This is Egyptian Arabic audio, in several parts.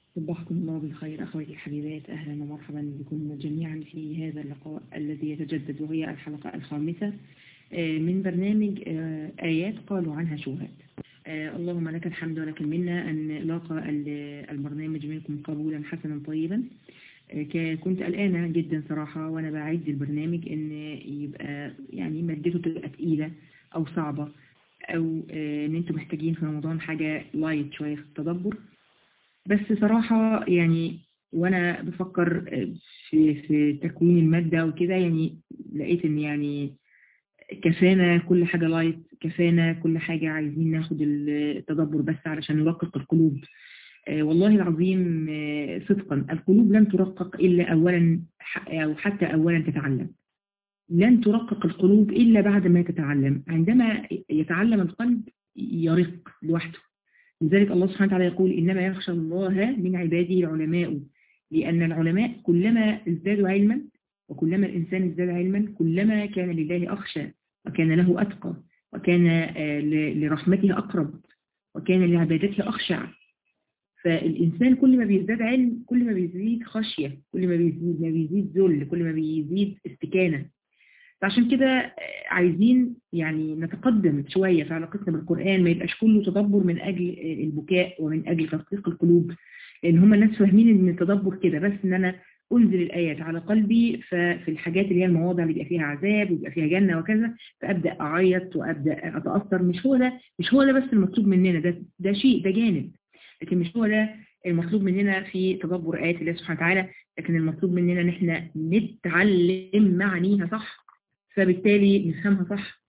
صبحكم الله بالخير أخواتي الحبيبات أهلا ومرحبا بكم جميعا في هذا اللقاء الذي يتجدد وهي الحلقة الخامسة من برنامج آيات قالوا عنها شوهات اللهم لك الحمد ولك المنة أن لاقى البرنامج منكم قبولا حسنا طيبا كنت قلقانة جدا صراحة وأنا بعد البرنامج إن يبقى يعني مادته تبقى تقيلة أو صعبة أو إن أنتم محتاجين في رمضان حاجة لايت شوية في التدبر بس صراحة يعني وأنا بفكر في, في تكوين المادة وكده يعني لقيت إن يعني كفانا كل حاجة لايت كفانا كل حاجة عايزين ناخد التدبر بس علشان نرقق القلوب والله العظيم صدقا القلوب لن ترقق إلا أولا أو حتى أولا تتعلم لن ترقق القلوب إلا بعد ما تتعلم عندما يتعلم القلب يرق لوحده لذلك الله سبحانه وتعالى يقول إنما يخشى الله من عباده العلماء لأن العلماء كلما ازدادوا علما وكلما الإنسان ازداد علما كلما كان لله أخشى وكان له أتقى وكان لرحمته أقرب وكان لعبادته أخشع فالإنسان كل ما بيزداد علم كل ما بيزيد خشية كل ما بيزيد ما بيزيد ذل كل ما بيزيد استكانة فعشان كده عايزين يعني نتقدم شوية في علاقتنا بالقرآن ما يبقاش كله تدبر من أجل البكاء ومن أجل تدقيق القلوب لأن هم الناس فاهمين إن التدبر كده بس إن أنا أنزل الآيات على قلبي ففي الحاجات اللي هي المواضع اللي بيبقى فيها عذاب ويبقى فيها جنة وكذا فأبدأ أعيط وأبدأ أتأثر مش هو ده مش هو ده بس المطلوب مننا ده ده شيء ده جانب لكن مش هو ده المطلوب مننا في تدبر آيات الله سبحانه وتعالى لكن المطلوب مننا ان احنا نتعلم معانيها صح فبالتالي نفهمها صح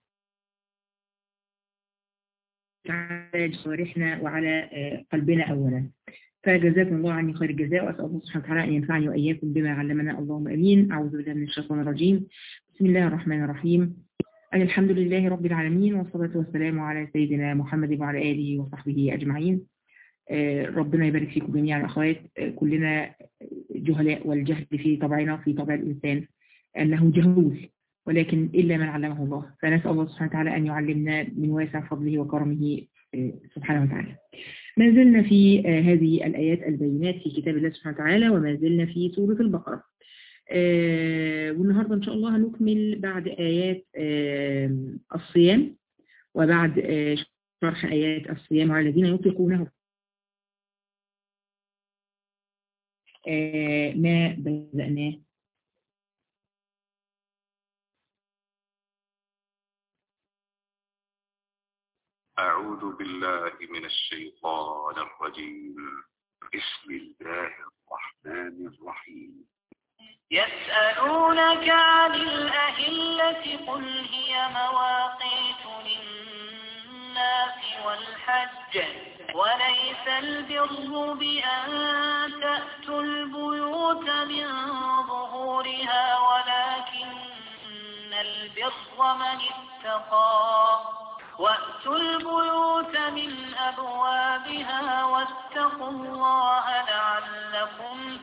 على جوارحنا وعلى قلبنا أولا فجزاكم الله عني خير الجزاء وأسأل الله سبحانه وتعالى أن ينفعني وإياكم بما علمنا اللهم أمين أعوذ بالله من الشيطان الرجيم بسم الله الرحمن الرحيم الحمد لله رب العالمين والصلاة والسلام على سيدنا محمد وعلى آله وصحبه أجمعين ربنا يبارك فيكم جميعا يا أخوات كلنا جهلاء والجهل في طبعنا في طبع الإنسان أنه جهول ولكن إلا من علمه الله فنسأل الله سبحانه وتعالى أن يعلمنا من واسع فضله وكرمه سبحانه وتعالى ما زلنا في هذه الآيات البينات في كتاب الله سبحانه وتعالى وما زلنا في سورة البقرة والنهاردة إن شاء الله هنكمل بعد آيات الصيام وبعد شرح آيات الصيام على الذين يطلقونه ما بدأناه أعوذ بالله من الشيطان الرجيم بسم الله الرحمن الرحيم يسألونك عن الأهلة قل هي مواقيت للناس والحج وليس البر بأن تأتوا البيوت من ظهورها ولكن البر من اتقى وأتوا البيوت من أبوابها واتقوا الله لعلكم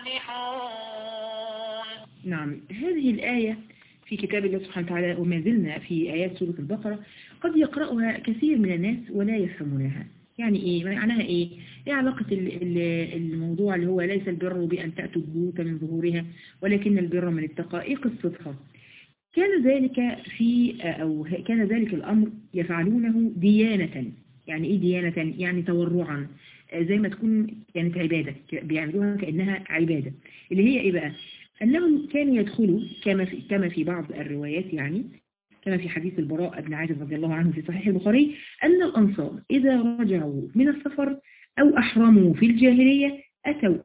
تفلحون نعم هذه الآية في كتاب الله سبحانه وتعالى وما زلنا في آيات سورة البقرة قد يقرأها كثير من الناس ولا يفهمونها يعني ايه معناها ايه ايه علاقة الموضوع اللي هو ليس البر بأن تأتوا البيوت من ظهورها ولكن البر من اتقى ايه قصتها كان ذلك في أو كان ذلك الأمر يفعلونه ديانة يعني إيه ديانة؟ يعني تورعا زي ما تكون كانت عبادة بيعملوها كأنها عبادة اللي هي إيه بقى؟ أنهم كانوا يدخلوا كما في, كما في بعض الروايات يعني كما في حديث البراء بن عازب رضي الله عنه في صحيح البخاري أن الأنصار إذا رجعوا من السفر أو أحرموا في الجاهلية أتوا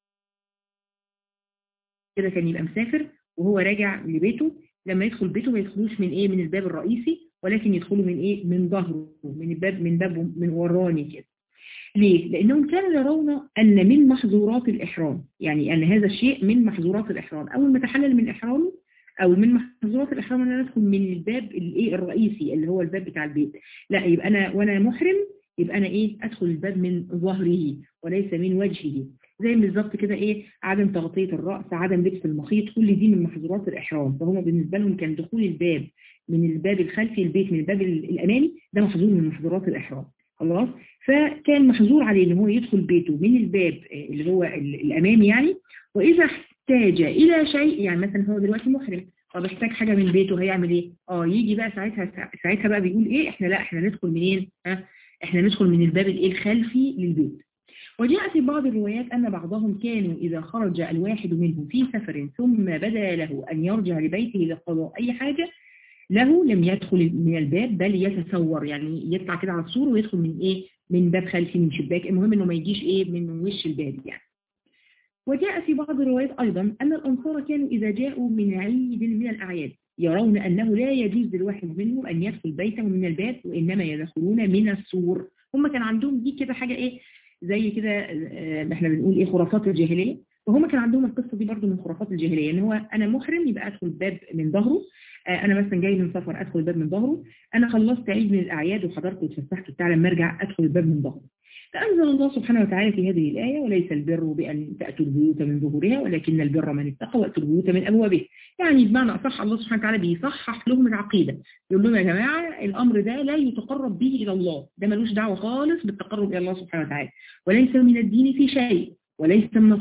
كده كان يبقى مسافر وهو راجع لبيته لما يدخل بيته ما يدخلوش من ايه من الباب الرئيسي ولكن يدخلوا من ايه من ظهره من الباب من باب من وراني كده ليه لانهم كانوا يرون ان من محظورات الاحرام يعني ان هذا الشيء من محظورات الاحرام اول ما تحلل من احرامه او من محظورات الاحرام ان انا ادخل من الباب الايه الرئيسي اللي هو الباب بتاع البيت لا يبقى انا وانا محرم يبقى انا ايه ادخل الباب من ظهره وليس من وجهه زي بالظبط كده ايه عدم تغطية الرأس عدم لبس المخيط كل دي من محظورات الإحرام فهم بالنسبة لهم كان دخول الباب من الباب الخلفي البيت من الباب الأمامي ده محظور من محظورات الإحرام خلاص فكان محظور عليه ان هو يدخل بيته من الباب اللي هو الامامي يعني واذا احتاج الى شيء يعني مثلا هو دلوقتي محرم طب احتاج حاجة من بيته هيعمل ايه اه يجي بقى ساعتها ساعتها بقى بيقول ايه احنا لا احنا ندخل منين ها احنا ندخل من الباب الايه الخلفي للبيت وجاء في بعض الروايات أن بعضهم كانوا إذا خرج الواحد منهم في سفر ثم بدا له أن يرجع لبيته لقضاء أي حاجة له لم يدخل من الباب بل يتسور يعني يطلع كده على السور ويدخل من إيه من باب خلفي من شباك المهم إنه ما يجيش إيه من وش الباب يعني وجاء في بعض الروايات أيضا أن الأنصار كانوا إذا جاءوا من عيد من الأعياد يرون أنه لا يجوز للواحد منهم أن يدخل بيته من الباب وإنما يدخلون من السور هم كان عندهم دي كده حاجة إيه زي كده احنا بنقول إيه خرافات الجاهلية وهم كان عندهم القصة دي برضو من خرافات الجاهلية إن هو أنا محرم يبقى أدخل باب من ظهره أنا مثلا جاي من سفر أدخل الباب من ظهره أنا خلصت عيد من الأعياد وحضرت واتفسحت وبتاع لما أرجع أدخل الباب من ظهره فأنزل الله سبحانه وتعالى في هذه الآية وليس البر بأن تأتوا البيوت من ظهورها ولكن البر من اتقى وأتوا البيوت من أبوابها يعني بمعنى أصح الله سبحانه وتعالى بيصحح لهم العقيدة يقول لهم يا جماعة الأمر ده لا يتقرب به إلى الله ده ملوش دعوة خالص بالتقرب إلى الله سبحانه وتعالى وليس من الدين في شيء وليس من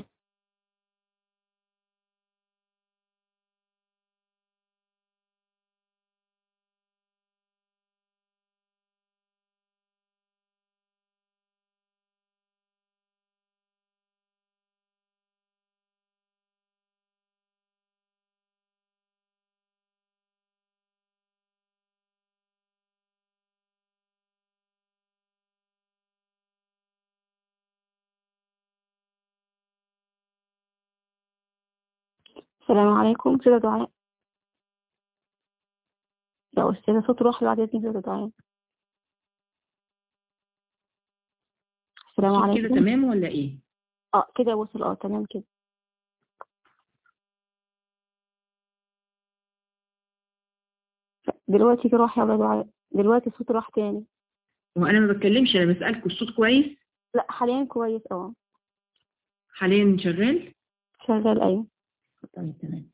السلام عليكم كده دعاء يا أستاذة صوت روح بعد إذنك كده دعاء السلام كده عليكم تمام ولا إيه؟ اه كده وصل اه تمام كده دلوقتي كده راح يا دعاء دلوقتي الصوت راح تاني وأنا ما بتكلمش أنا بسألكوا الصوت كويس لا حاليا كويس اه حاليا شغال؟ شغال ايوه طيب تمام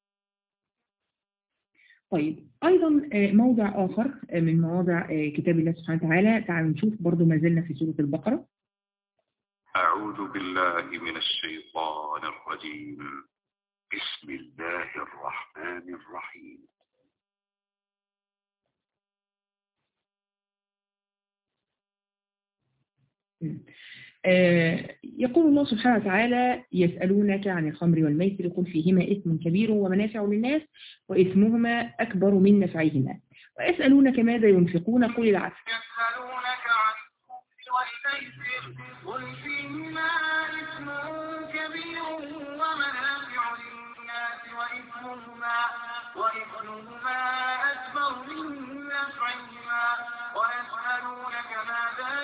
طيب أيضا آه، موضع آخر آه، من مواضع آه، كتاب الله سبحانه وتعالى تعالوا نشوف برضو ما زلنا في سورة البقرة أعوذ بالله من الشيطان الرجيم بسم الله الرحمن الرحيم آه، يقول الله سبحانه وتعالى يسألونك عن الخمر والميسر قل فيهما إثم كبير ومنافع للناس وإثمهما أكبر من نفعهما ويسألونك ماذا ينفقون قل العفو يسألونك عن الخبز والميسر قل فيهما إثم كبير ومنافع للناس وإثمهما وإثمهما أكبر من نفعهما ويسألونك ماذا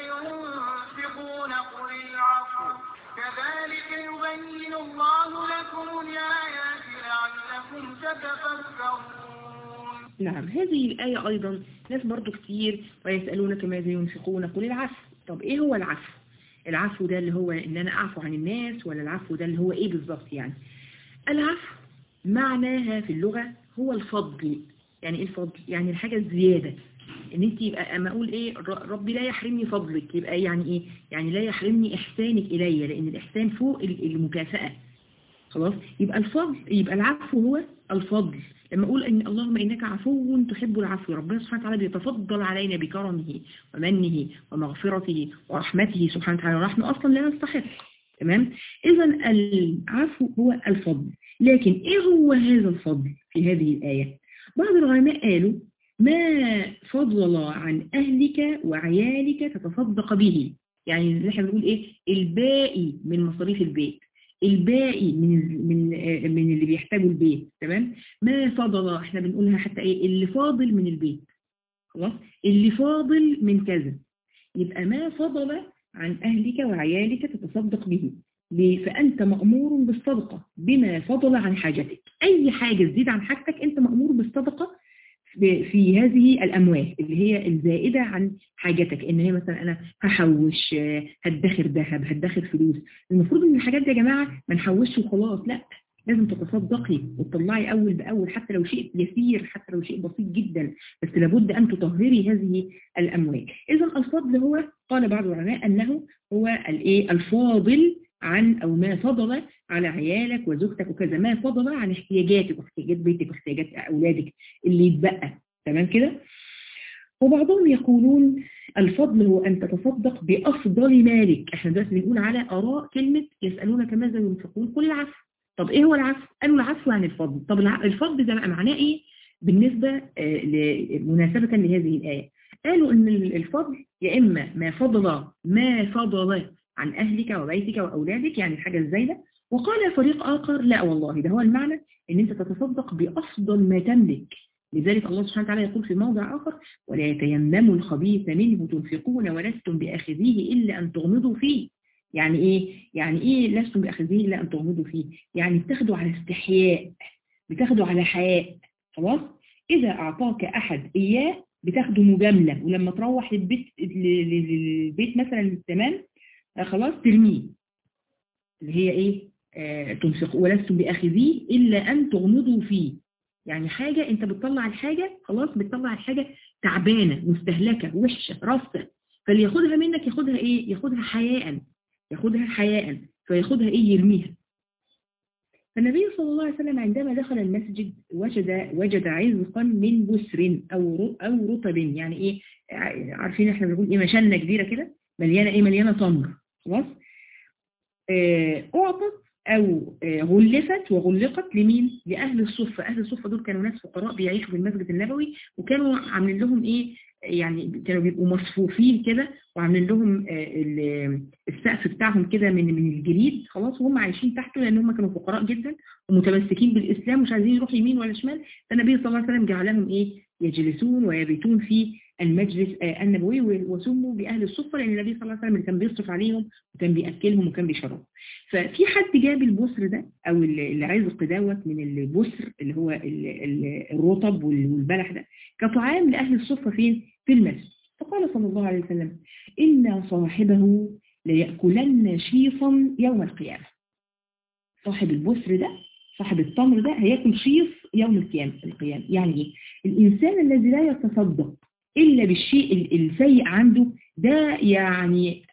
ينفقون قل العفو كذلك يبين الله لكم الآيات لعلكم تتفكرون نعم هذه الآية أيضا ناس برضو كتير ويسألونك ماذا ينفقون قل العفو طب إيه هو العفو العفو ده اللي هو إن أنا أعفو عن الناس ولا العفو ده اللي هو إيه بالظبط يعني العفو معناها في اللغة هو الفضل يعني إيه الفضل يعني الحاجة الزيادة ان انت يبقى اما اقول ايه ر- ربي لا يحرمني فضلك يبقى يعني ايه يعني لا يحرمني احسانك الي لان الاحسان فوق ال- المكافأة خلاص يبقى الفضل يبقى العفو هو الفضل لما اقول ان اللهم انك عفو تحب العفو ربنا سبحانه وتعالى بيتفضل علينا بكرمه ومنه ومغفرته ورحمته سبحانه وتعالى ونحن اصلا لا نستحق تمام اذا العفو هو الفضل لكن ايه هو هذا الفضل في هذه الآية بعض العلماء قالوا ما فضل عن أهلك وعيالك تتصدق به يعني اللي احنا بنقول ايه الباقي من مصاريف البيت الباقي من من من اللي بيحتاجوا البيت تمام ما فضل احنا بنقولها حتى ايه اللي فاضل من البيت خلاص اللي فاضل من كذا يبقى ما فضل عن أهلك وعيالك تتصدق به ليه؟ فأنت مأمور بالصدقة بما فضل عن حاجتك أي حاجة تزيد عن حاجتك أنت مأمور بالصدقة في في هذه الأموال اللي هي الزائدة عن حاجتك إن هي مثلا أنا هحوش آه، هدخر ذهب هدخر فلوس المفروض إن الحاجات دي يا جماعة ما نحوش وخلاص لا لازم تتصدقي وتطلعي أول بأول حتى لو شيء يسير حتى لو شيء بسيط جدا بس لابد أن تطهري هذه الأموال إذا الفضل هو قال بعض العلماء أنه هو الإيه الفاضل عن أو ما فضل على عيالك وزوجتك وكذا ما فضل عن احتياجاتك واحتياجات بيتك واحتياجات أولادك اللي يتبقى تمام كده وبعضهم يقولون الفضل هو أن تتصدق بأفضل مالك احنا دلوقتي بنقول على آراء كلمة يسألونك ماذا ينفقون قل العفو طب ايه هو العفو؟ قالوا العفو عن الفضل طب الفضل ده بقى معناه ايه بالنسبة مناسبة لهذه الآية قالوا ان الفضل يا إما ما فضل ما فضل عن أهلك وبيتك وأولادك يعني الحاجة الزايدة وقال فريق آخر لا والله ده هو المعنى ان انت تتصدق بأفضل ما تملك لذلك الله سبحانه وتعالى يقول في موضع آخر ولا يتيمموا الخبيث منه تنفقون ولستم بأخذيه إلا أن تغمضوا فيه يعني إيه؟ يعني إيه لستم بأخذيه إلا أن تغمضوا فيه يعني بتاخدوا على استحياء بتاخدوا على حياء خلاص إذا أعطاك أحد إياه بتاخده مجاملة ولما تروح للبيت للبيت مثلا تمام خلاص ترميه اللي هي إيه آه تنفقوا ولستم بأخذيه إلا أن تغمضوا فيه يعني حاجة انت بتطلع الحاجة خلاص بتطلع الحاجة تعبانة مستهلكة وحشة رصة فاللي ياخدها منك ياخدها ايه ياخدها حياء ياخدها حياء فياخدها ايه يرميها فالنبي صلى الله عليه وسلم عندما دخل المسجد وجد وجد عزقا من بسر او او رطب يعني ايه عارفين احنا بنقول ايه مشنه كبيره كده مليانه ايه مليانه تمر خلاص اعطت أو غلفت وغلقت لمين؟ لأهل الصفة أهل الصفة دول كانوا ناس فقراء بيعيشوا في المسجد النبوي وكانوا عاملين لهم إيه يعني كانوا بيبقوا مصفوفين كده وعاملين لهم السقف بتاعهم كده من من الجليد خلاص وهم عايشين تحته لأن هم كانوا فقراء جدا ومتمسكين بالإسلام ومش عايزين يروحوا يمين ولا شمال فالنبي صلى الله عليه وسلم جعلهم إيه يجلسون ويبيتون في المجلس النبوي وسموا بأهل الصفة لأن النبي صلى الله عليه وسلم اللي كان بيصرف عليهم وكان بيأكلهم وكان بيشربهم ففي حد جاب البسر ده أو العزق دوت من البسر اللي هو الرطب والبلح ده كطعام لأهل الصفة فين؟ في المسجد فقال صلى الله عليه وسلم إن صاحبه ليأكلن شيصا يوم القيامة صاحب البسر ده صاحب التمر ده هياكل شيص يوم القيامة القيامة يعني إيه؟ الإنسان الذي لا يتصدق إلا بالشيء السيء عنده ده يعني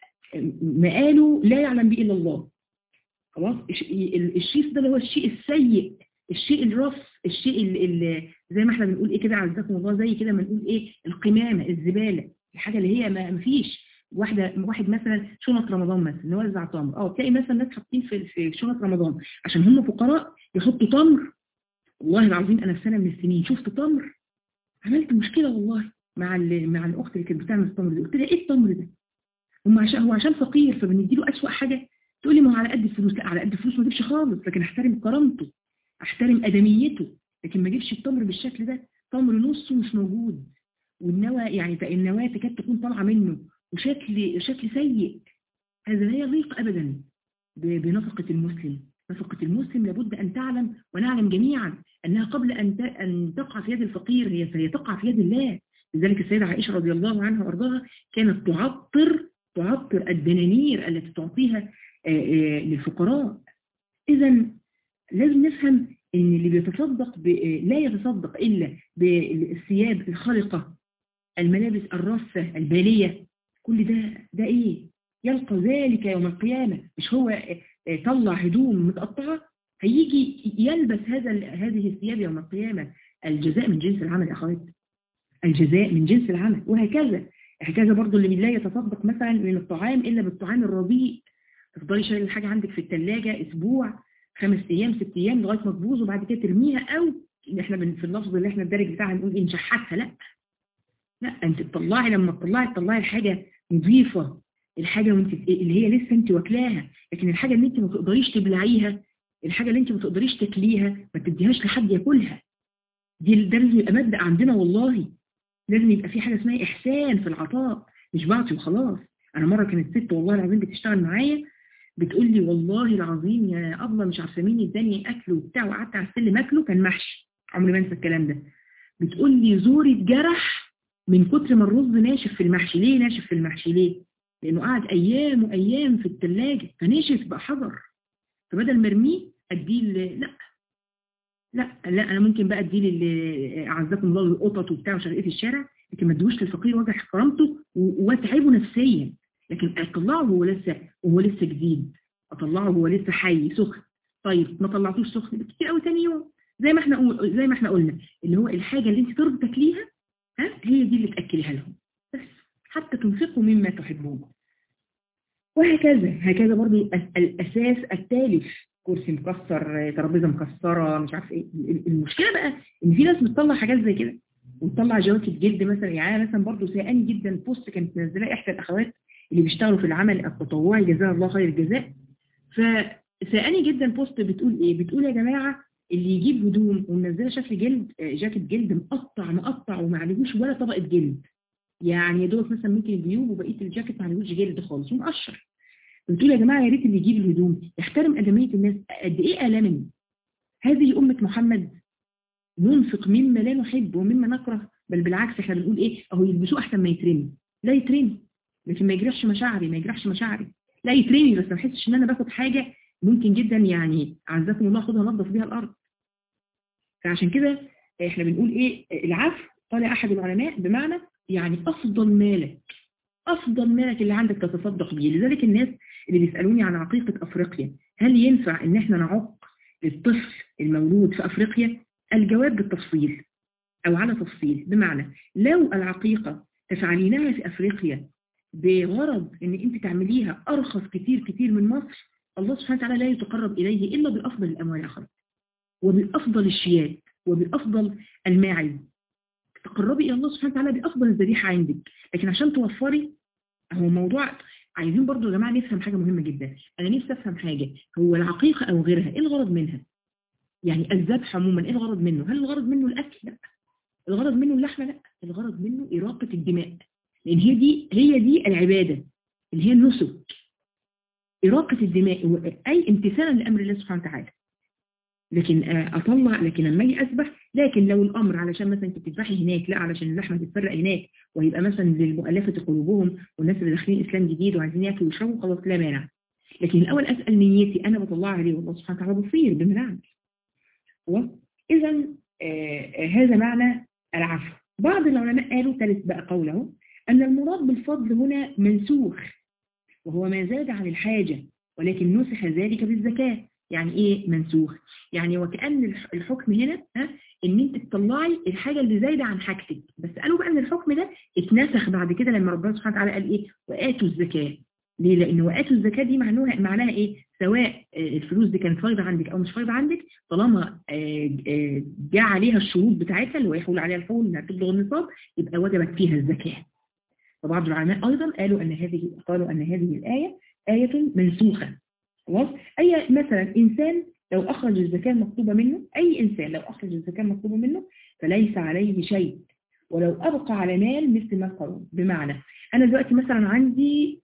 مقاله لا يعلم به إلا الله خلاص الشيء ده اللي هو الشيء السيء الشيء الرف الشيء اللي زي ما احنا بنقول ايه كده عزكم الله زي كده ما نقول ايه القمامة الزبالة الحاجة اللي هي ما فيش واحدة واحد مثلا شنط رمضان مثلا نوزع تمر اه تلاقي مثلا ناس حاطين في في شنط رمضان عشان هم فقراء يحطوا تمر والله العظيم انا في سنة من السنين شفت تمر عملت مشكلة والله مع مع الاخت اللي كانت بتعمل التمر دي قلت لها ايه التمر ده هم عشان هو عشان فقير فبنديله اسوأ حاجة تقول لي ما هو على قد الفلوس لا على قد الفلوس ما اجيبش خالص لكن احترم كرامته احترم ادميته لكن ما اجيبش التمر بالشكل ده تمر نصه مش موجود والنوى يعني النواة تكاد تكون طالعه منه وشكل شكل سيء هذا لا يليق ابدا بنفقة المسلم نفقة المسلم لابد ان تعلم ونعلم جميعا انها قبل ان ان تقع في يد الفقير هي فهي تقع في يد الله لذلك السيدة عائشة رضي الله عنها وارضاها كانت تعطر تعطر الدنانير التي تعطيها للفقراء إذا لازم نفهم ان اللي بيتصدق ب... لا يتصدق إلا بالثياب الخلقة الملابس الرصة البالية كل ده ده ايه يلقى ذلك يوم القيامة مش هو طلع هدوم متقطعة هيجي يلبس هذا هذه الثياب يوم القيامة الجزاء من جنس العمل يا اخوات الجزاء من جنس العمل وهكذا هكذا برضو اللي لا يتصدق مثلا من الطعام إلا بالطعام الرديء تفضلي شايل الحاجة عندك في الثلاجة أسبوع خمس أيام ست أيام لغاية ما تبوظ وبعد كده ترميها أو احنا في اللفظ اللي احنا الدرج بتاعها نقول إيه نشحتها لا لا أنت تطلعي لما تطلعي تطلعي الحاجة نظيفة الحاجة وانت اللي هي لسه انت واكلاها لكن الحاجة اللي انت ما تقدريش تبلعيها الحاجة اللي انت ما تقدريش تاكليها ما تديهاش لحد ياكلها دي ده لازم يبقى مبدأ عندنا والله لازم يبقى في حاجة اسمها إحسان في العطاء مش بعطي وخلاص أنا مرة كانت ست والله العظيم بتشتغل معايا بتقول لي والله العظيم يا أبلة مش عارفه مين اداني أكل وبتاع وقعدت على السلم أكله كان محشي عمري ما انسى الكلام ده بتقول لي زوري اتجرح من كتر ما الرز ناشف في المحشي ليه ناشف في المحشي ليه؟ لأنه قعد أيام وأيام في الثلاجة فنشف بقى حجر فبدل ما ارميه اديه ل- لا لا لا انا ممكن بقى اديه لل- اعزكم الله القطط وبتاع ومش عارف ايه في الشارع لكن ما ادوش للفقير وجع كرامته و- واتعبه نفسيا لكن اطلعه وهو لسه وهو لسه جديد اطلعه وهو لسه حي سخن طيب ما طلعتوش سخن كتير قوي تاني يوم زي ما احنا قول- زي ما احنا قلنا اللي هو الحاجه اللي انت ترضى تاكليها ها هي دي اللي تاكليها لهم بس حتى تنفقوا مما تحبون وهكذا هكذا برضو الأس- الاساس التالف كرسي مكسر ترابيزه مكسره مش عارف ايه ال- المشكله بقى ان في ناس بتطلع حاجات زي كده وتطلع جواكت جلد مثلا يعني أنا مثلا برضو سيئاني جدا بوست كانت منزلاه احدى الاخوات اللي بيشتغلوا في العمل التطوعي جزاها الله خير الجزاء فسألني جدا بوست بتقول ايه بتقول يا جماعة اللي يجيب هدوم ومنزله شكل جلد آه، جاكيت جلد مقطع مقطع وما عليهوش ولا طبقة جلد يعني يا دوبك مثلا ممكن الجيوب وبقية الجاكيت ما عليهوش جلد خالص ومقشر بتقول يا جماعة يا ريت اللي يجيب الهدوم يحترم أدمية الناس قد ايه آلمني هذه أمة محمد ننفق مما لا نحب ومما نكره بل بالعكس احنا بنقول ايه اهو يلبسوه احسن ما يترمي لا يترمي لكن ما يجرحش مشاعري ما يجرحش مشاعري لا يترمي بس ما احسش ان انا باخد حاجة ممكن جدا يعني عزكم الله خدها نظف بيها الارض فعشان كده احنا بنقول ايه العفو قال احد العلماء بمعنى يعني افضل مالك افضل مالك اللي عندك تتصدق بيه لذلك الناس اللي بيسالوني عن عقيقه افريقيا هل ينفع ان احنا نعق للطفل المولود في افريقيا الجواب بالتفصيل او على تفصيل بمعنى لو العقيقه تفعلينها في افريقيا بغرض ان انت تعمليها ارخص كتير كتير من مصر الله سبحانه وتعالى لا يتقرب اليه الا بافضل الاموال اخرى وبافضل الشيات وبافضل الماعز تقربي الى الله سبحانه وتعالى بافضل الذبيحه عندك لكن عشان توفري هو موضوع عايزين برضو يا جماعه نفهم حاجه مهمه جدا انا نفسي افهم حاجه هو العقيقه او غيرها ايه الغرض منها يعني الذبح عموما ايه الغرض منه هل الغرض منه الاكل لا الغرض منه اللحمه لا الغرض منه اراقه الدماء لان هي دي هي دي العباده اللي هي النسك إراقة الدماء أي امتثالا لأمر الله سبحانه وتعالى لكن أطلع لكن لما أجي أسبح لكن لو الأمر علشان مثلا أنت بتذبحي هناك لا علشان اللحمة تتفرق هناك ويبقى مثلا للمؤلفة قلوبهم والناس اللي داخلين إسلام جديد وعايزين ياكلوا ويشربوا خلاص لا مانع لكن الأول أسأل نيتي أنا بطلعها عليه والله سبحانه وتعالى بصير بمنعم إذا آه هذا معنى العفو بعض العلماء قالوا ثالث بقى قوله أن المراد بالفضل هنا منسوخ وهو ما زاد عن الحاجة ولكن نسخ ذلك بالزكاة يعني ايه منسوخ يعني وكأن الحكم هنا ها ان انت تطلعي الحاجة اللي زايدة عن حاجتك بس قالوا بقى ان الحكم ده اتنسخ بعد كده لما ربنا سبحانه وتعالى قال ايه وآتوا الزكاة ليه لان وآتوا الزكاة دي معناها معناها ايه سواء الفلوس دي كانت فايضة عندك او مش فايضة عندك طالما جاء عليها الشروط بتاعتها اللي هو يحول عليها الحول انها تبلغ النصاب يبقى وجبت فيها الزكاة وبعض العلماء أيضا قالوا أن هذه قالوا أن هذه الآية آية منسوخة خلاص أي مثلا إنسان لو أخرج الزكاة المطلوبة منه أي إنسان لو أخرج الزكاة المطلوبة منه فليس عليه شيء ولو أبقى على مال مثل ما قالوا بمعنى أنا دلوقتي مثلا عندي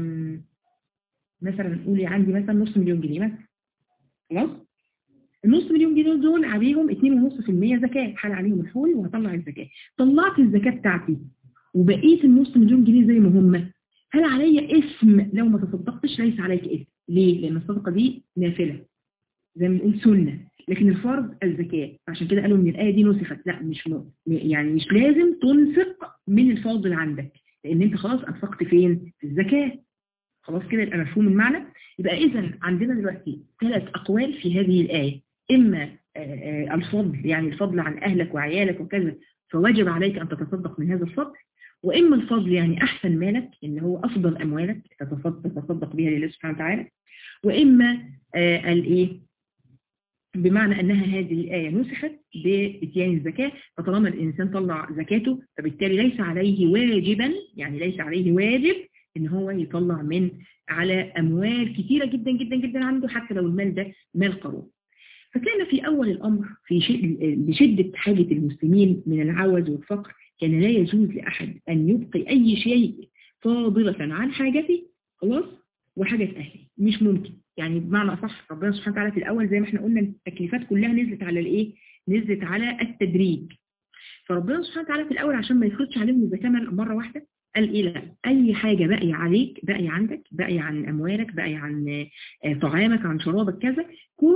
مثلا نقولي عندي مثلا نص مليون جنيه مثلا خلاص النص مليون جنيه دول عليهم 2.5% زكاة حال عليهم الحول وهطلع الزكاة طلعت الزكاة بتاعتي وبقية النص مليون جنيه زي ما هم هل علي اسم لو ما تصدقتش ليس عليك اسم ليه؟ لأن الصدقة دي نافلة زي ما بنقول سنة لكن الفرض الزكاة عشان كده قالوا ان الآية دي نسخت لا مش م... يعني مش لازم تنفق من الفاضل عندك لأن انت خلاص أنفقت فين؟ في الزكاة خلاص كده يبقى مفهوم المعنى يبقى إذا عندنا دلوقتي ثلاث أقوال في هذه الآية إما الفضل يعني الفضل عن أهلك وعيالك وكذا فواجب عليك أن تتصدق من هذا الفضل وإما الفضل يعني أحسن مالك إن هو أفضل أموالك تتصدق بها لله سبحانه وتعالى وإما آه الإيه بمعنى أنها هذه الآية نسخت بإتيان الزكاة فطالما الإنسان طلع زكاته فبالتالي ليس عليه واجبا يعني ليس عليه واجب إن هو يطلع من على أموال كثيرة جدا جدا جدا عنده حتى لو المال ده مال قروض فكان في أول الأمر في بشدة حاجة المسلمين من العوز والفقر كان لا يجوز لأحد أن يبقي أي شيء فاضلة عن حاجته خلاص وحاجة أهلي مش ممكن يعني بمعنى أصح ربنا سبحانه وتعالى في الأول زي ما احنا قلنا التكليفات كلها نزلت على الإيه نزلت على التدريج فربنا سبحانه وتعالى في الأول عشان ما يفرضش عليهم الزكاة مرة واحدة قال إيه لا أي حاجة باقي عليك باقي عندك باقي عن أموالك باقي عن طعامك عن شرابك كذا كل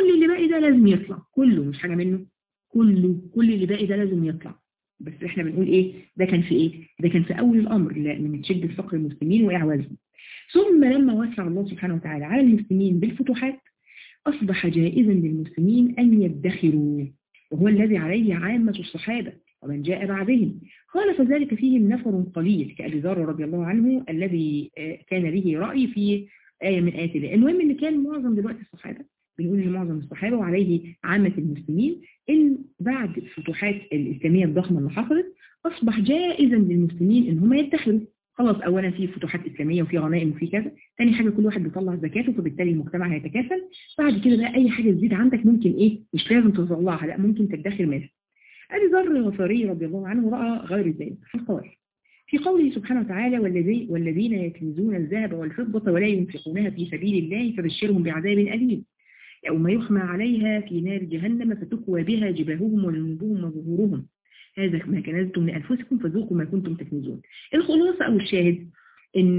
كل اللي باقي ده لازم يطلع كله مش حاجة منه كله كل اللي باقي ده لازم يطلع بس احنا بنقول ايه ده كان في ايه ده كان في اول الامر لا من شدة فقر المسلمين واعوازهم ثم لما وسع الله سبحانه وتعالى على المسلمين بالفتوحات اصبح جائزا للمسلمين ان يدخروا وهو الذي عليه عامة الصحابة ومن جاء بعدهم خالف ذلك فيهم نفر قليل كأبي ذر رضي الله عنه الذي كان له رأي في آية من آيات الله المهم ان كان معظم دلوقتي الصحابة بنقول ان معظم الصحابة وعليه عامة المسلمين ان بعد الفتوحات الإسلامية الضخمة اللي حصلت أصبح جائزا للمسلمين ان هم يدخروا خلاص أولا في فتوحات إسلامية وفي غنائم وفي كذا ثاني حاجة كل واحد بيطلع زكاته فبالتالي المجتمع هيتكافل بعد كده بقى أي حاجة تزيد عندك ممكن إيه مش لازم تطلعها لا ممكن تدخر منها أبي ذر الغفاري رضي الله عنه رأى غير ذلك فقال في قوله سبحانه وتعالى والذي والذين يكنزون الذهب والفضة ولا ينفقونها في سبيل الله فبشرهم بعذاب أليم يوم يحمى عليها في نار جهنم فتكوى بها جباههم وجنوبهم وظهورهم هذا ما كنزتم لأنفسكم فذوقوا ما كنتم تكنزون الخلاصة أو الشاهد إن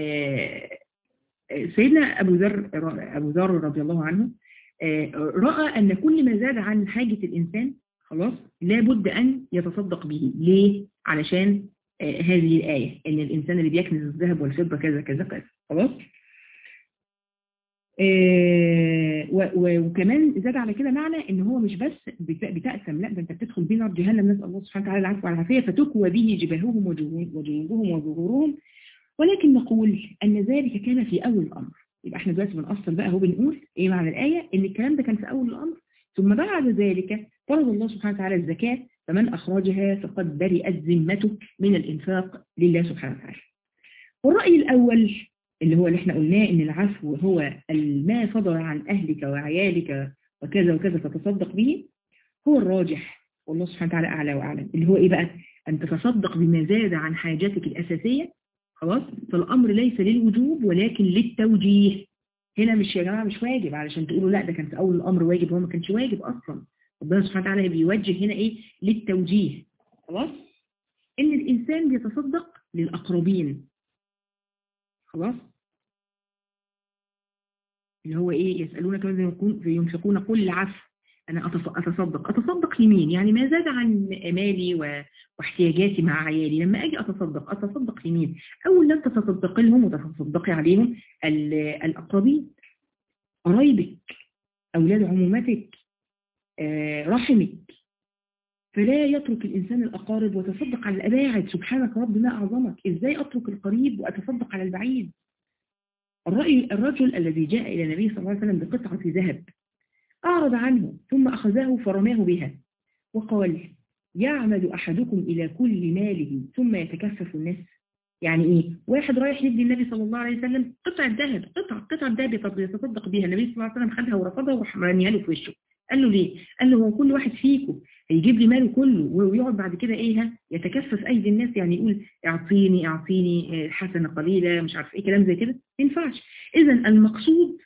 سيدنا أبو ذر أبو ذر رضي الله عنه رأى أن كل ما زاد عن حاجة الإنسان خلاص لابد أن يتصدق به ليه؟ علشان هذه الآية إن الإنسان اللي بيكنز الذهب والفضة كذا كذا كذا خلاص وكمان زاد على كده معنى ان هو مش بس بتأثم لا ده انت بتدخل بيه نار جهنم نسأل الله سبحانه وتعالى العفو والعافية فتكوى به جباههم وجنوبهم وظهورهم ولكن نقول ان ذلك كان في اول الامر يبقى احنا دلوقتي بنأصل بقى هو بنقول ايه معنى الآية ان الكلام ده كان في اول الامر ثم بعد ذلك فرض الله سبحانه وتعالى الزكاة فمن أخرجها فقد برئت ذمته من الإنفاق لله سبحانه وتعالى والرأي الأول اللي هو اللي احنا قلناه ان العفو هو ما فضل عن أهلك وعيالك وكذا وكذا فتصدق به هو الراجح والله سبحانه وتعالى أعلى وأعلم اللي هو إيه بقى أن تتصدق بما زاد عن حاجاتك الأساسية خلاص فالأمر ليس للوجوب ولكن للتوجيه هنا مش يا جماعة مش واجب علشان تقولوا لا ده كان في أول الأمر واجب هو ما كانش واجب أصلا ربنا سبحانه وتعالى بيوجه هنا إيه للتوجيه خلاص إن الإنسان بيتصدق للأقربين خلاص اللي هو إيه يسألونك ماذا يكون ينفقون قل العفو أنا أتصدق أتصدق لمين يعني ما زاد عن مالي واحتياجاتي مع عيالي لما أجي أتصدق أتصدق لمين أول لم تتصدق لهم وتتصدقي عليهم الأقربين قرايبك أولاد عمومتك رحمك فلا يترك الإنسان الأقارب وتصدق على الأباعد سبحانك رب ما أعظمك إزاي أترك القريب وأتصدق على البعيد الرأي الرجل الذي جاء إلى النبي صلى الله عليه وسلم بقطعة ذهب أعرض عنه ثم أخذه فرماه بها وقال يعمد أحدكم إلى كل ماله ثم يتكفف الناس يعني إيه واحد رايح يدي النبي صلى الله عليه وسلم قطعة ذهب قطعة قطعة ذهب يتصدق بها النبي صلى الله عليه وسلم خدها ورفضها ورميها له في وشه قال له ليه قال له هو كل واحد فيكم هيجيب لي ماله كله ويقعد بعد كده ايه يتكفف ايدي الناس يعني يقول اعطيني اعطيني حسنة قليلة مش عارف ايه كلام زي كده ما ينفعش اذا المقصود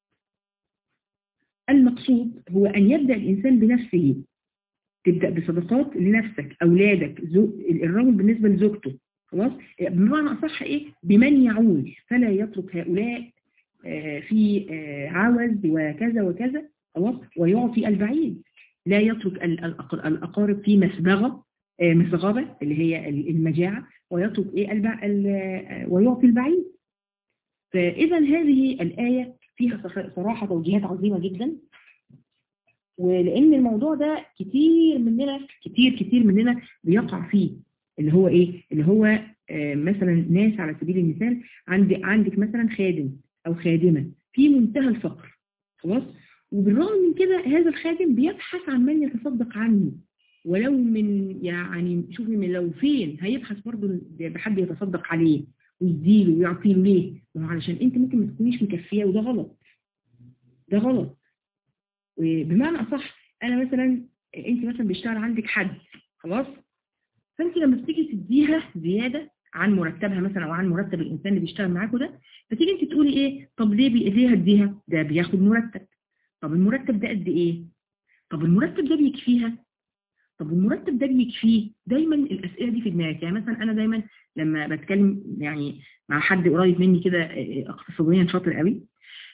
المقصود هو ان يبدأ الانسان بنفسه تبدأ بصدقات لنفسك اولادك الرجل بالنسبة لزوجته خلاص بمعنى اصح ايه بمن يعول فلا يترك هؤلاء في عوز وكذا وكذا خلاص ويعطي البعيد لا يترك الأقارب في مسبغة مسغبة اللي هي المجاعة ويترك إيه البع... ويعطي البعيد فإذا هذه الآية فيها صراحة توجيهات عظيمة جدا ولأن الموضوع ده كتير مننا كتير كتير مننا بيقع فيه اللي هو إيه اللي هو مثلا ناس على سبيل المثال عندك عندك مثلا خادم أو خادمة في منتهى الفقر خلاص وبالرغم من كده هذا الخادم بيبحث عن من يتصدق عنه ولو من يعني شوفي من لو فين هيبحث برضه بحد يتصدق عليه ويديله ويعطيله ليه؟ ما هو علشان انت ممكن ما تكونيش مكفيه وده غلط ده غلط وبمعنى اصح انا مثلا انت مثلا بيشتغل عندك حد خلاص فانت لما بتيجي تديها زياده عن مرتبها مثلا او عن مرتب الانسان اللي بيشتغل معاكوا ده فتيجي انت تقولي ايه طب ليه ليه هديها ده بياخد مرتب طب المرتب ده قد ايه طب المرتب ده بيكفيها طب المرتب ده بيكفيه دايما الاسئله دي في دماغك يعني مثلا انا دايما لما بتكلم يعني مع حد قريب مني كده اقتصاديا شاطر قوي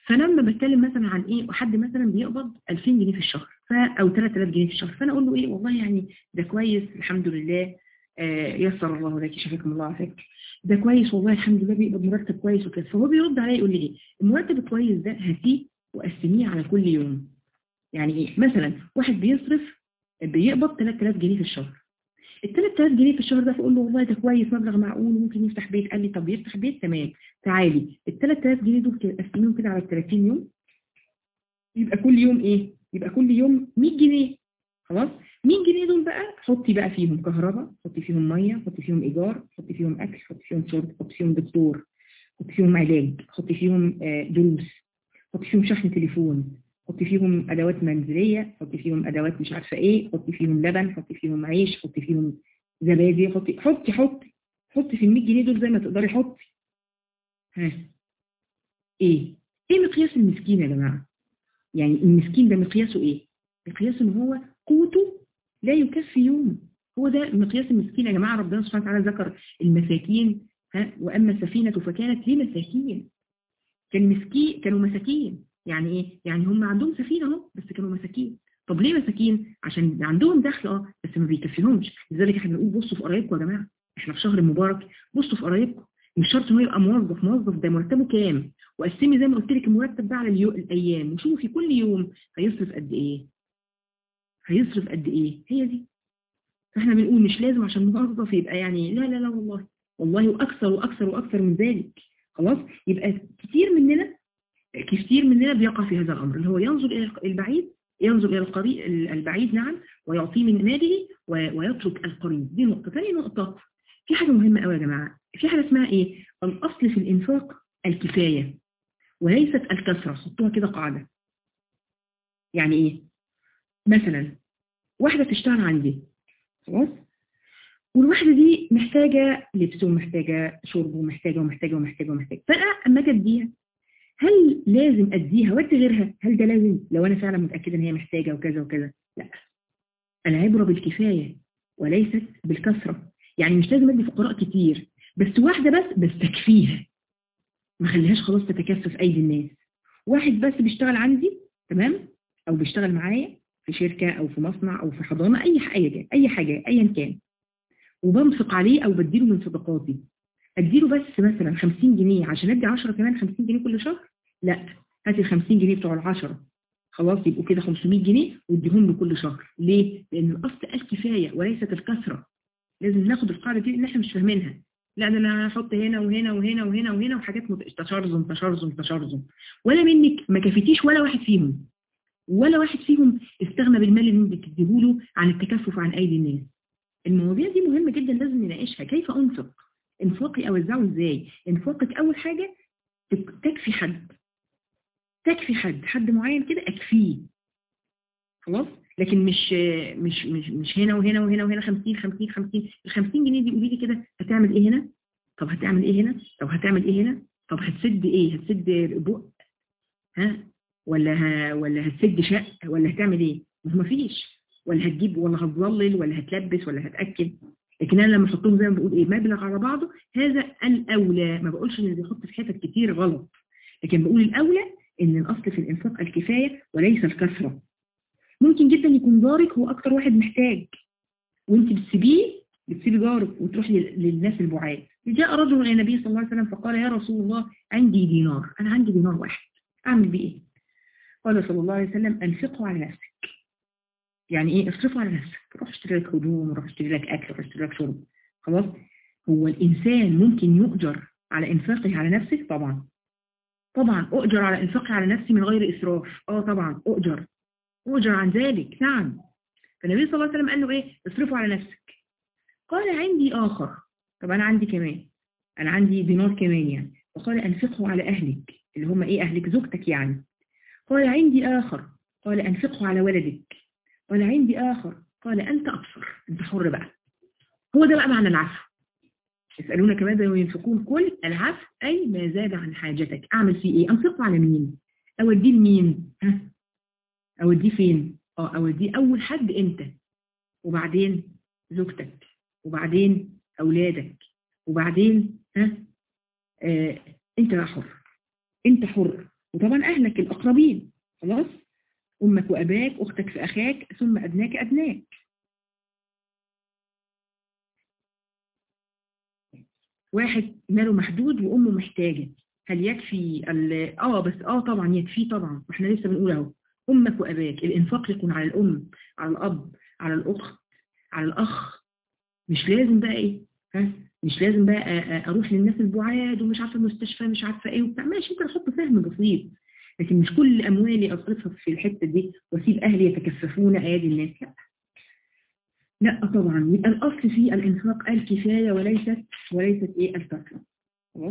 فانا لما بتكلم مثلا عن ايه وحد مثلا بيقبض 2000 جنيه في الشهر ف او 3000 جنيه في الشهر فانا اقول له ايه والله يعني ده كويس الحمد لله آه يسر الله لك شفاكم الله عافاك ده كويس والله الحمد لله بيقبض مرتب كويس وكده فهو بيرد عليا يقول لي ايه المرتب الكويس ده هاتيه وقسميه على كل يوم يعني ايه مثلا واحد بيصرف بيقبض 3000 جنيه في الشهر ال 3000 جنيه في الشهر ده فاقول له والله ده كويس مبلغ معقول وممكن يفتح بيت قال لي طب يفتح بيت تمام تعالي ال 3000 جنيه دول كده قسميهم كده على 30 يوم يبقى كل يوم ايه يبقى كل يوم 100 جنيه خلاص 100 جنيه دول بقى حطي بقى فيهم كهرباء حطي فيهم ميه حطي فيهم ايجار حطي فيهم اكل حطي فيهم شرب حطي فيهم دكتور حطي فيهم علاج حطي فيهم آه، دروس حطي فيهم شحن تليفون حطي فيهم ادوات منزليه حطي فيهم ادوات مش عارفه ايه حطي فيهم لبن حطي فيهم عيش حطي فيهم زبادي حطي حطي حطي حطي في ال 100 جنيه دول زي ما تقدري حطي ها ايه ايه مقياس المسكين يا جماعه يعني المسكين ده مقياسه ايه مقياسه ان هو قوته لا يكفي يوم هو ده مقياس المسكين يا جماعه ربنا سبحانه وتعالى ذكر المساكين ها واما السفينه فكانت لمساكين كان مسكين كانوا مساكين يعني ايه يعني هم عندهم سفينه اهو بس كانوا مساكين طب ليه مساكين عشان عندهم دخل اه بس ما بيكفيهمش لذلك احنا بنقول بصوا في قرايبكم يا جماعه احنا في شهر مبارك بصوا في قرايبكم مش شرط ان هو يبقى موظف موظف ده مرتبه كام وقسمي زي ما قلت لك المرتب ده على اليو... الايام وشوفي كل يوم هيصرف قد ايه هيصرف قد ايه هي دي فاحنا بنقول مش لازم عشان موظف يبقى يعني لا لا لا والله والله واكثر واكثر واكثر من ذلك خلاص يبقى كتير مننا كتير مننا بيقع في هذا الامر اللي هو ينظر الى البعيد ينظر الى القريب البعيد نعم ويعطيه من ماله و- ويترك القريب دي نقطه ثاني نقطه في حاجه مهمه قوي يا جماعه في حاجه اسمها ايه الاصل في الانفاق الكفايه وليست الكثره حطوها كده قاعده يعني ايه مثلا واحده تشتغل عندي خلاص والواحده دي محتاجه لبس ومحتاجه شرب ومحتاجه ومحتاجه ومحتاجه ومحتاجه فانا اما اجي اديها هل لازم اديها وادي غيرها هل ده لازم لو انا فعلا متاكده ان هي محتاجه وكذا وكذا لا العبره بالكفايه وليست بالكثره يعني مش لازم ادي فقراء كتير بس واحده بس بس تكفيها ما خليهاش خلاص تتكفف ايدي الناس واحد بس بيشتغل عندي تمام او بيشتغل معايا في شركه او في مصنع او في حضانه اي حاجه اي حاجه ايا كان وبنفق عليه او بديله من صدقاتي اديله بس مثلا 50 جنيه عشان ادي 10 كمان 50 جنيه كل شهر لا هات ال 50 جنيه بتوع ال 10 خلاص يبقوا كده 500 جنيه واديهم له كل شهر ليه لان الاصل الكفايه وليست الكثره لازم ناخد القاعده دي ان احنا مش فاهمينها لا ده انا هحط هنا وهنا وهنا وهنا وهنا وحاجات مت- تشرذم تشرذم تشرذم ولا منك ما كفيتيش ولا واحد فيهم ولا واحد فيهم استغنى بالمال اللي انت بتديهوله عن التكفف عن ايدي الناس المواضيع دي مهمه جدا لازم نناقشها كيف انفق انفاقي اوزعه ازاي انفاقك اول حاجه تك- تكفي حد تكفي حد حد معين كده اكفيه خلاص لكن مش مش مش مش هنا وهنا وهنا وهنا 50 50 50 ال 50 جنيه دي قولي لي كده هتعمل ايه هنا طب هتعمل ايه هنا طب هتعمل ايه هنا طب هتسد ايه هتسد بق ها ولا ه... ولا هتسد شق ولا هتعمل ايه ما هو مفيش ولا هتجيب ولا هتظلل ولا هتلبس ولا هتاكل لكن انا لما احطهم زي ما بقول ايه مبلغ على بعضه هذا الاولى ما بقولش ان اللي بيحط في حتت كتير غلط لكن بقول الاولى ان الاصل في الانفاق الكفايه وليس الكثره ممكن جدا يكون جارك هو اكتر واحد محتاج وانت بتسيبيه بتسيبي جارك وتروحي لل- للناس البعاد جاء رجل الى النبي صلى الله عليه وسلم فقال يا رسول الله عندي دينار انا عندي دينار واحد اعمل بيه ايه قال صلى الله عليه وسلم انفقه على نفسك يعني ايه اصرفه على نفسك روح اشتري لك هدوم روح اشتري لك اكل روح اشتري لك شرب خلاص هو الانسان ممكن يؤجر على انفاقه على نفسه طبعا طبعا اؤجر على انفاقي على نفسي من غير اسراف اه طبعا اؤجر اؤجر عن ذلك نعم فالنبي صلى الله عليه وسلم قال له ايه اصرفه على نفسك قال عندي اخر طب انا عندي كمان انا عندي دينار كمان يعني وقال انفقه على اهلك اللي هم ايه اهلك زوجتك يعني قال عندي اخر قال انفقه على ولدك قال عندي اخر قال انت ابصر انت حر بقى هو ده بقى معنى العفو يسألونك ماذا ينفقون كل العفو أي ما زاد عن حاجتك أعمل فيه إيه أنفقه على مين أوديه لمين ها أوديه فين اه أوديه أول حد أنت وبعدين زوجتك وبعدين أولادك وبعدين ها آه أنت بقى حر أنت حر وطبعا أهلك الأقربين خلاص أمك وأباك أختك في أخاك ثم أدناك أدناك واحد ماله محدود وأمه محتاجة هل يكفي ال- اه بس اه طبعا يكفي طبعا احنا لسه بنقول اهو امك واباك الانفاق يكون على الام على الاب على الاخت على الاخ مش لازم بقى ايه ها مش لازم بقى أ- أ- اروح للناس البعاد ومش عارفه المستشفى مش عارفه ايه وبتاع ماشي ممكن احط سهم بسيط لكن مش كل اموالي اصرفها في الحته دي واسيب اهلي يتكففون ايادي الناس لا لا طبعا يبقى الاصل في الانفاق الكفايه وليست وليست ايه الكثره خلاص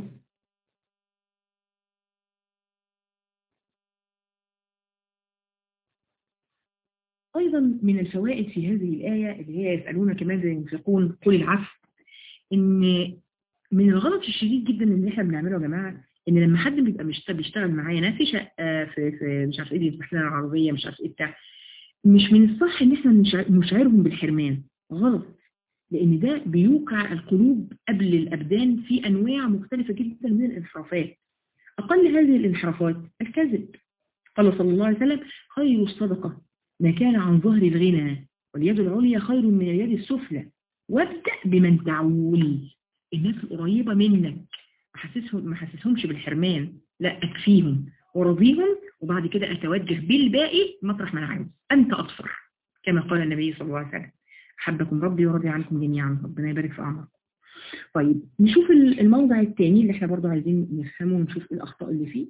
أيضا من الفوائد في هذه الآية اللي هي يسألونك ماذا ينفقون قل العفو إن من الغلط الشديد جدا اللي احنا بنعمله يا جماعة إن لما حد بيبقى مش بيشتغل معانا في شقة في, في مش عارف إيه يفتح لنا العربية مش عارف إيه بتاع مش من الصح إن احنا نشع- نشعرهم بالحرمان غلط لأن ده بيوقع القلوب قبل الأبدان في أنواع مختلفة جدا من الانحرافات أقل هذه الانحرافات الكذب قال صلى الله عليه وسلم خير الصدقة ما كان عن ظهر الغنى واليد العليا خير من اليد السفلى وابدأ بمن تعول الناس القريبة منك ما حسسهم ما حسسهمش بالحرمان لا أكفيهم ورضيهم وبعد كده أتوجه بالباقي مطرح ما أنا عاوز أنت أطفر كما قال النبي صلى الله عليه وسلم أحبكم ربي ورضي عنكم جميعا ربنا يبارك في أعماركم طيب نشوف الموضع الثاني اللي احنا برضو عايزين نفهمه ونشوف ايه الأخطاء اللي فيه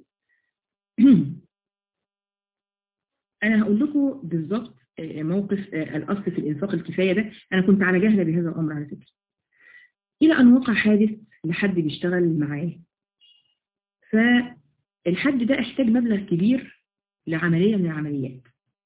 أنا هقول لكم بالظبط آه، موقف آه، الأصل في الإنفاق الكفاية ده أنا كنت على جهل بهذا الأمر على فكرة إلى أن وقع حادث لحد بيشتغل معاه فالحد ده احتاج مبلغ كبير لعملية من العمليات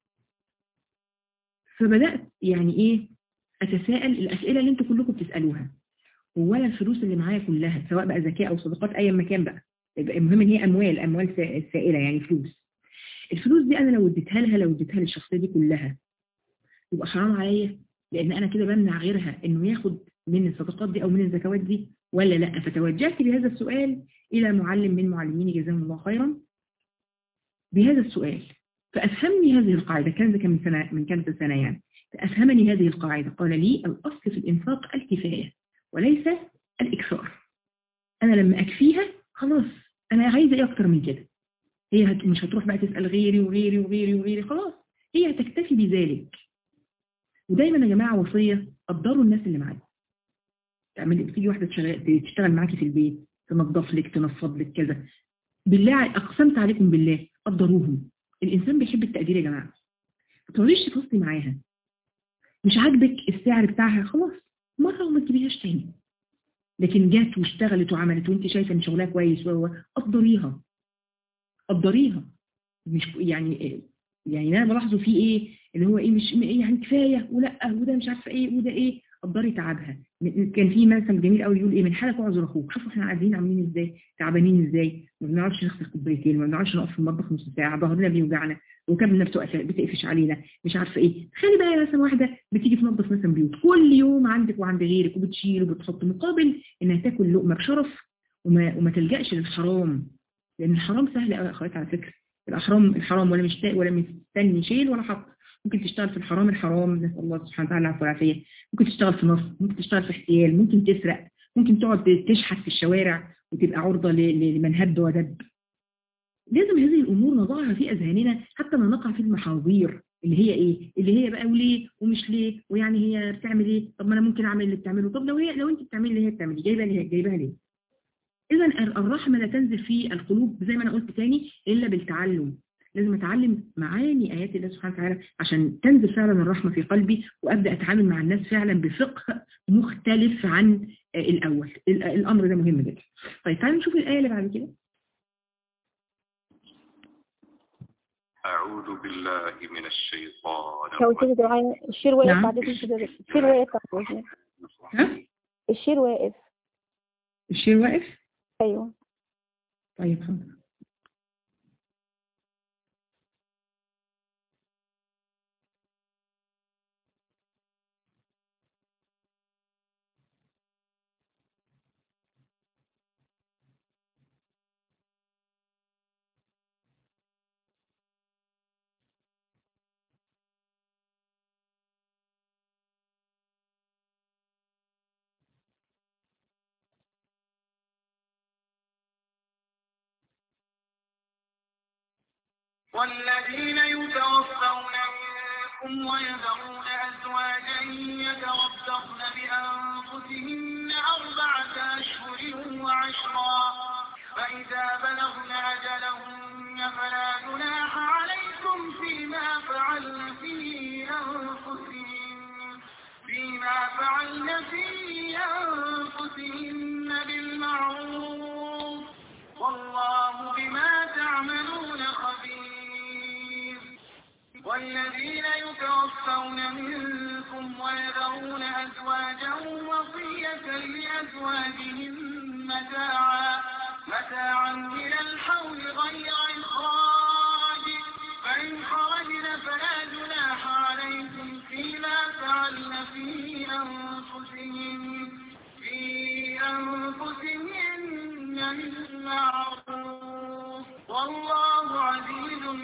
فبدأت يعني إيه أتساءل الأسئلة اللي أنتوا كلكم بتسألوها ولا الفلوس اللي معايا كلها سواء بقى زكاة أو صدقات أي مكان بقى يبقى المهم إن هي أموال أموال سا- سائلة يعني فلوس الفلوس دي انا لو اديتها لها لو اديتها للشخصيه دي كلها يبقى حرام عليا لان انا كده بمنع غيرها انه ياخد من الصدقات دي او من الزكوات دي ولا لا فتوجهت بهذا السؤال الى معلم من معلميني جزاهم الله خيرا بهذا السؤال فافهمني هذه القاعده كان ده كان من سنه من كانت سنه يعني فافهمني هذه القاعده قال لي الاصل في الانفاق الكفايه وليس الاكثار انا لما اكفيها خلاص انا عايزه ايه اكتر من كده هي هت... مش هتروح بقى تسأل غيري وغيري وغيري وغيري خلاص هي هتكتفي بذلك ودايما يا جماعة وصية قدروا الناس اللي معاك تعمل تيجي واحدة تشغل... تشتغل معاكي في البيت تنظف لك تنفض لك كذا بالله أقسمت عليكم بالله قدروهم الإنسان بيحب التقدير يا جماعة ما تقعديش تفصلي معاها مش عاجبك السعر بتاعها خلاص مرة وما تجيبيهاش تاني لكن جات واشتغلت وعملت وانت شايفه ان شغلها كويس وهو قدريها قدريها مش يعني يعني انا بلاحظه فيه ايه اللي هو ايه مش يعني كفايه ولا وده مش عارفه ايه وده ايه قدري تعبها كان في مثل جميل قوي يقول ايه من حالك اعذر اخوك شوفوا احنا قاعدين عاملين ازاي تعبانين ازاي ما بنعرفش نغسل كوبايتين ما بنعرفش نقف في المطبخ نص ساعه ظهرنا بيوجعنا وكابلنا بتقف بتقفش علينا مش عارفه ايه خلي بقى مثلا واحده بتيجي تنظف مثلا بيوت كل يوم عندك وعند غيرك وبتشيل وبتحط مقابل انها تاكل لقمه بشرف وما, وما تلجاش للحرام لان الحرام سهل قوي يا اخوات على فكره الحرام الحرام ولا مشتاق ولا مستني شيل ولا حط ممكن تشتغل في الحرام الحرام نسال الله سبحانه وتعالى العفو والعافيه ممكن تشتغل في نصب ممكن تشتغل في احتيال ممكن تسرق ممكن تقعد تشحت في الشوارع وتبقى عرضه لمن هب ودب لازم هذه الامور نضعها في اذهاننا حتى لا نقع في المحاذير اللي هي ايه اللي هي بقى وليه ومش ليه ويعني هي بتعمل ايه طب ما انا ممكن اعمل اللي بتعمله طب لو هي لو انت بتعملي اللي هي بتعملي جايبه ليه جايبها ليه إذا الرحمة لا تنزل في القلوب زي ما أنا قلت تاني إلا بالتعلم لازم أتعلم معاني آيات الله سبحانه وتعالى عشان تنزل فعلا الرحمة في قلبي وأبدأ أتعامل مع الناس فعلا بفقه مختلف عن الأول الأمر ده مهم جدا طيب تعالوا نشوف الآية اللي بعد كده أعوذ بالله من الشيطان لو تيجي دعاية الشير واقف نعم. بعد كده الشير واقف ها؟ الشير واقف الشير واقف ايوه طيب حاضر والذين يتوفون منكم ويذرون أزواجا يتربصن بأنفسهن أربعة أشهر وعشرا فإذا بلغن أجلهن فلا جناح عليكم فيما فعلن في أنفسهن فيما فعلن في أنفسهن بالمعروف والله بما تعملون خبير والذين يتوفون منكم ويذرون أزواجا وصية لأزواجهم متاعا متاعا إلى الحول غير إخراج فإن خرجن فلا جناح عليكم فيما فعلن في أنفسهن في أنفسهن من معروف والله عزيز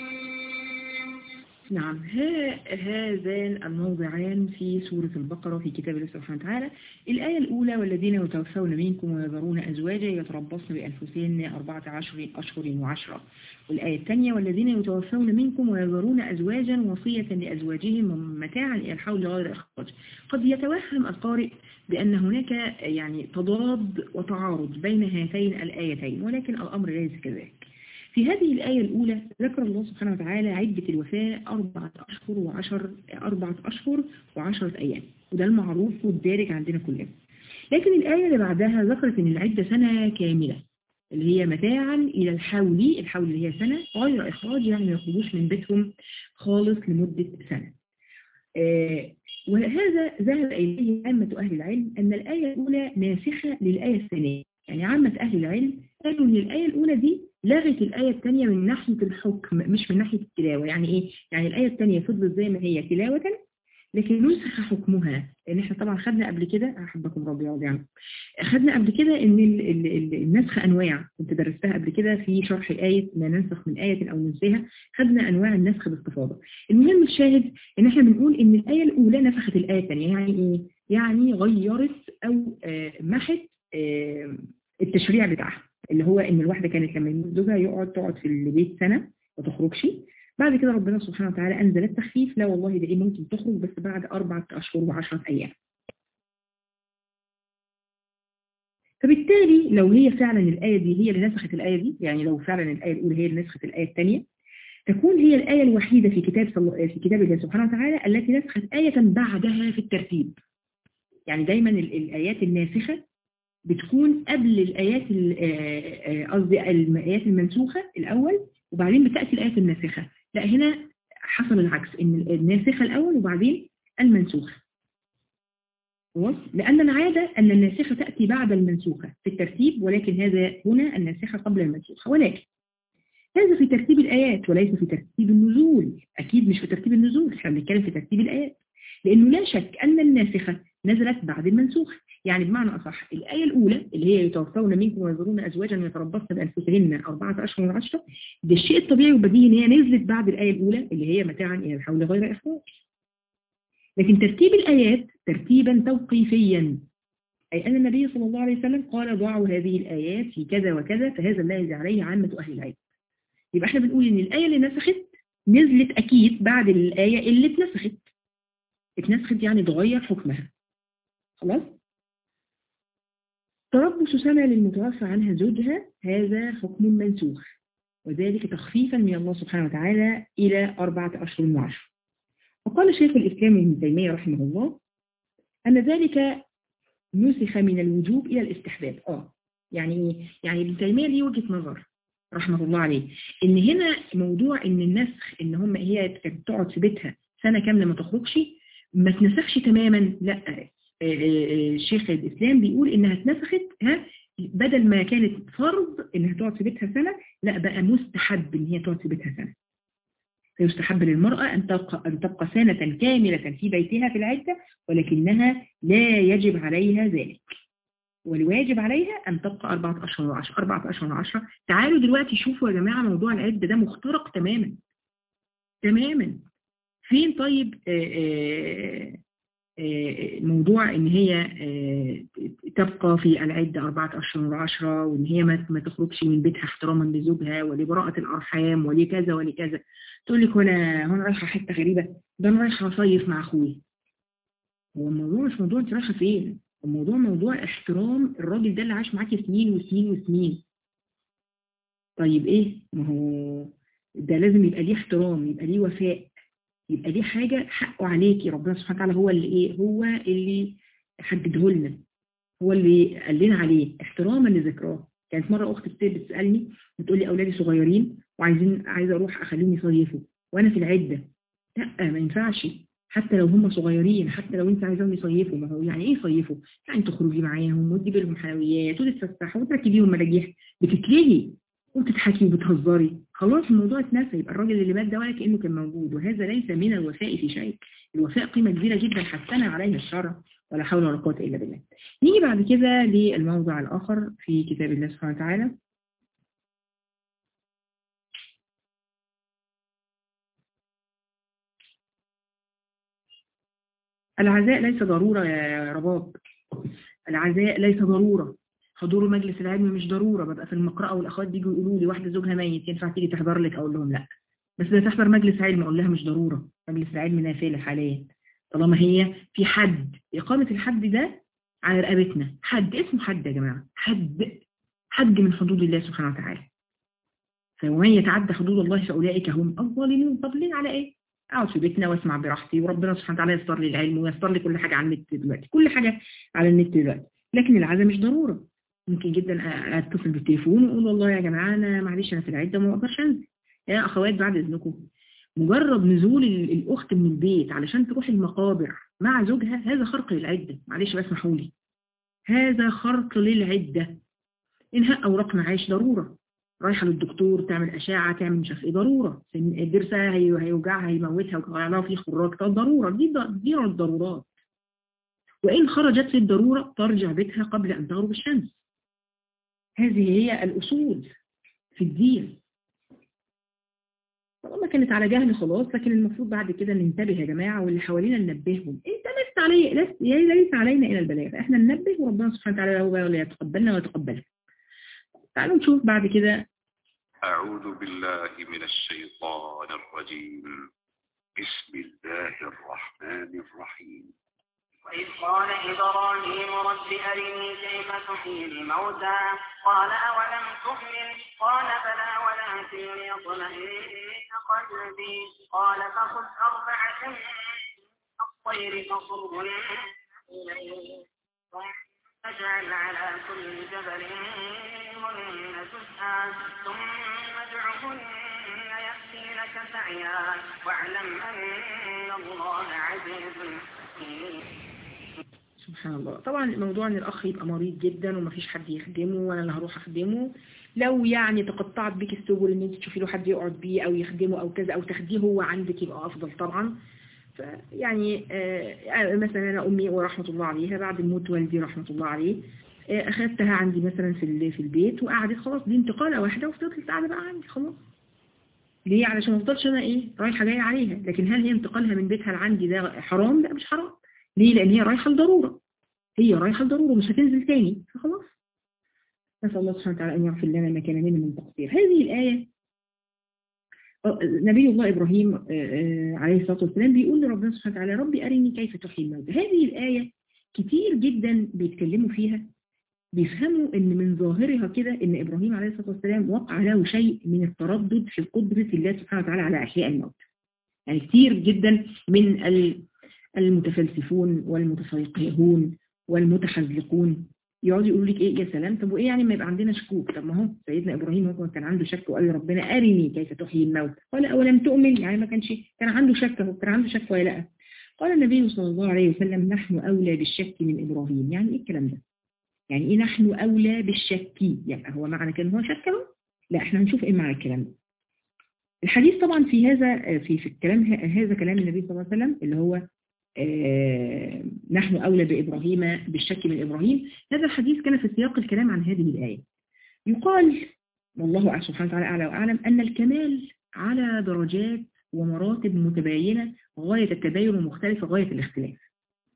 حكيم نعم ها هذان الموضعان في سورة البقرة في كتاب الله سبحانه وتعالى الآية الأولى والذين يتوفون منكم ويذرون أزواجا يتربصن بأنفسهن أربعة عشر أشهر وعشرة والآية الثانية والذين يتوفون منكم ويذرون أزواجا وصية لأزواجهم متاعا إلى الحول غير إخراج قد يتوهم القارئ بأن هناك يعني تضاد وتعارض بين هاتين الآيتين ولكن الأمر ليس كذلك في هذه الآية الأولى ذكر الله سبحانه وتعالى عدة الوفاة أربعة أشهر وعشر أربعة أشهر وعشرة أيام وده المعروف والدارج عندنا كلنا لكن الآية اللي بعدها ذكرت أن العدة سنة كاملة اللي هي متاعا إلى الحول الحول اللي هي سنة غير إخراج يعني ما يخرجوش من بيتهم خالص لمدة سنة آه وهذا ذهب إليه عامة أهل العلم أن الآية الأولى ناسخة للآية الثانية يعني عامة أهل العلم قالوا أن الآية الأولى دي لغت الآية الثانية من ناحية الحكم مش من ناحية التلاوة يعني إيه؟ يعني الآية الثانية فضلت زي ما هي تلاوة لكن نسخ حكمها لأن احنا طبعا خدنا قبل كده أحبكم ربي يرضي عنكم خدنا قبل كده إن ال ال ال النسخ أنواع كنت درستها قبل كده في شرح آية ما ننسخ من آية أو ننسيها خدنا أنواع النسخ باستفاضة المهم الشاهد إن احنا بنقول إن الآية الأولى نسخت الآية الثانية يعني إيه؟ يعني غيرت أو آه محت آه التشريع بتاعها اللي هو ان الواحدة كانت لما يموت زوجها يقعد تقعد في البيت سنة ما تخرجش بعد كده ربنا سبحانه وتعالى انزل التخفيف لا والله ده ايه ممكن تخرج بس بعد اربعة اشهر وعشرة ايام فبالتالي لو هي فعلا الآية دي هي اللي نسخت الآية دي يعني لو فعلا الآية الأولى هي اللي نسخت الآية الثانية تكون هي الآية الوحيدة في كتاب في كتاب الله سبحانه وتعالى التي نسخت آية بعدها في الترتيب يعني دايما الآيات الناسخة بتكون قبل الآيات قصدي الآيات المنسوخة الأول وبعدين بتأتي الآيات الناسخة لا هنا حصل العكس إن الناسخة الأول وبعدين المنسوخة لأن العادة أن الناسخة تأتي بعد المنسوخة في الترتيب ولكن هذا هنا الناسخة قبل المنسوخة ولكن هذا في ترتيب الآيات وليس في ترتيب النزول أكيد مش في ترتيب النزول احنا بنتكلم في ترتيب الآيات لأنه لا شك أن الناسخة نزلت بعد المنسوخ يعني بمعنى أصح الآية الأولى اللي هي يتوفون منكم ويذرون أزواجا يتربصن بأنفسهن أربعة أشهر وعشرة ده الشيء الطبيعي والبديهي إن هي نزلت بعد الآية الأولى اللي هي متاعا إلى الحول غير إخراج لكن ترتيب الآيات ترتيبا توقيفيا أي أن النبي صلى الله عليه وسلم قال ضعوا هذه الآيات في كذا وكذا فهذا الذي عليه عامة أهل العلم يبقى احنا بنقول إن الآية اللي نسخت نزلت أكيد بعد الآية اللي اتنسخت اتنسخت يعني تغير حكمها خلاص تربص سنة للمتوفى عنها زوجها هذا حكم منسوخ وذلك تخفيفا من الله سبحانه وتعالى إلى أربعة أشهر وعشر وقال شيخ الإسلام ابن تيمية رحمه الله أن ذلك نسخ من الوجوب إلى الاستحباب آه يعني يعني ابن تيمية ليه وجهة نظر رحمه الله عليه إن هنا موضوع إن النسخ إن هم هي كانت تقعد في بيتها سنة كاملة ما تخرجش ما تنسخش تماما لا شيخ الإسلام بيقول إنها اتنسخت ها بدل ما كانت فرض إنها تقعد في بيتها سنة لا بقى مستحب إن هي تقعد في بيتها سنة فيستحب للمرأة أن تبقى, أن تبقى سنة كاملة في بيتها في العدة ولكنها لا يجب عليها ذلك والواجب عليها أن تبقى أربعة أشهر وعشرة أربعة أشهر وعشرة تعالوا دلوقتي شوفوا يا جماعة موضوع العدة ده مخترق تماما تماما فين طيب آآ آآ آه، موضوع ان هي آه، تبقى في العدة أربعة أشهر وعشرة وان هي ما ما تخرجش من بيتها احتراما لزوجها ولبراءة الأرحام ولكذا ولكذا تقول لك وانا هو انا رايحة حتة غريبة ده انا رايحة اصيف مع اخوي هو الموضوع مش موضوع انت رايحة فين الموضوع موضوع احترام الراجل ده اللي عاش معاكي سنين وسنين وسنين طيب ايه ما هو ده لازم يبقى ليه احترام يبقى ليه وفاء يبقى دي حاجة حقه عليكي ربنا سبحانه وتعالى هو اللي ايه هو اللي حدده لنا هو اللي قال لنا عليه احتراما لذكراه كانت مرة اخت بتسألني بتقول لي اولادي صغيرين وعايزين عايزه اروح اخليهم يصيفوا وانا في العدة لا ما ينفعش حتى لو هم صغيرين حتى لو انت عايزاهم يصيفوا ما هو يعني ايه يصيفوا يعني تخرجي معاهم وتجيبي لهم حلويات وتتفسحوا وتركبيهم مراجيح بتتلهي وتضحكي وبتهزري خلاص الموضوع اتنسى يبقى الراجل اللي مات ده ولا كأنه كان موجود وهذا ليس من الوفاء في شيء الوفاء قيمة كبيرة جدا حسنا عليها الشرع ولا حول ولا قوة إلا بالله نيجي بعد كده للموضع الآخر في كتاب الله سبحانه وتعالى العزاء ليس ضرورة يا رباب العزاء ليس ضرورة حضور مجلس العلم مش ضرورة ببقى في المقرأة والأخوات بيجوا يقولوا لي واحدة زوجها ميت ينفع تيجي تحضر لك أقول لهم لا بس ده تحضر مجلس علم أقول لها مش ضرورة مجلس العلم نافلة حاليا طالما هي في حد إقامة الحد ده على رقبتنا حد اسمه حد يا جماعة حد حد من حدود الله سبحانه وتعالى فمن يتعدى حدود الله فأولئك هم الظالمون طب ليه على إيه؟ أقعد في بيتنا واسمع براحتي وربنا سبحانه وتعالى يستر لي العلم ويستر لي كل حاجة على النت دلوقتي كل حاجة على النت دلوقتي لكن العزاء مش ضرورة ممكن جدا اتصل بالتليفون واقول والله يا جماعه انا معلش انا في العده ما اقدرش انزل يا اخوات بعد اذنكم مجرد نزول الاخت من البيت علشان تروح المقابر مع زوجها هذا خرق للعده معلش بس اسمحوا لي هذا خرق للعده انهاء اوراق معاش ضروره رايحه للدكتور تعمل اشعه تعمل مش عارف ايه ضروره ضرسها هيوجعها هيموتها ويقع لها في خراج ضروره دي دي الضرورات وإن خرجت للضرورة ترجع بيتها قبل أن تغرب الشمس هذه هي الأصول في الدين طالما كانت على جهل خلاص لكن المفروض بعد كده ننتبه يا جماعة واللي حوالينا ننبههم انت لست علي لست ليس علينا إلى البلاغ احنا ننبه وربنا سبحانه وتعالى هو اللي يتقبلنا ويتقبلنا تعالوا نشوف بعد كده أعوذ بالله من الشيطان الرجيم بسم الله الرحمن الرحيم وإذ قال إبراهيم رب أرني كيف تحيي الموتى قال أولم تؤمن قال بلى ولكن ليطمئن قلبي قال فخذ أربعة من الطير فصرهن إليك فاجعل على كل جبل منهن جزءا ثم ادعهن يأتينك سعيا واعلم أن الله عزيز حكيم سبحان الله طبعا موضوع ان الاخ يبقى مريض جدا ومفيش حد يخدمه وانا اللي هروح اخدمه لو يعني تقطعت بيك السبل ان انت تشوفي له حد يقعد بيه او يخدمه او كذا او تاخديه هو عندك يبقى افضل طبعا فيعني آه مثلا انا امي ورحمه الله عليها بعد موت والدي رحمه الله عليه آه اخذتها عندي مثلا في في البيت وقعدت خلاص دي انتقاله واحده وفضلت قاعده بقى عندي خلاص ليه علشان ما افضلش انا ايه رايحه جايه عليها لكن هل هي انتقالها من بيتها لعندي ده حرام لا مش حرام ليه لان هي رايحه لضروره هي رايحة الضرورة مش هتنزل تاني فخلاص نسأل الله سبحانه وتعالى أن يغفر لنا ما كان منه من تقصير هذه الآية نبي الله إبراهيم عليه الصلاة والسلام بيقول لربنا سبحانه وتعالى ربي أرني كيف تحيي الموتى هذه الآية كتير جدا بيتكلموا فيها بيفهموا ان من ظاهرها كده ان ابراهيم عليه الصلاة والسلام وقع له شيء من التردد في قدرة الله سبحانه وتعالى على احياء الموت يعني كتير جدا من المتفلسفون والمتفيقهون والمتحزلقون يقعدوا يقولوا لك ايه يا سلام طب وايه يعني ما يبقى عندنا شكوك طب ما هو سيدنا ابراهيم هو كان عنده شك وقال لربنا ارني كيف تحيي الموت قال اولم تؤمن يعني ما كانش كان عنده شك هو كان عنده شك ولا لا قال النبي صلى الله عليه وسلم نحن اولى بالشك من ابراهيم يعني ايه الكلام ده يعني ايه نحن اولى بالشك يعني هو معنى كان هو شك اهو لا احنا هنشوف ايه معنى الكلام ده الحديث طبعا في هذا في في الكلام هذا كلام النبي صلى الله عليه وسلم اللي هو آه نحن أولى بإبراهيم بالشك من إبراهيم هذا الحديث كان في سياق الكلام عن هذه الآية يقال والله سبحانه وتعالى أعلى وأعلم أن الكمال على درجات ومراتب متباينة غاية التباين ومختلفة غاية الاختلاف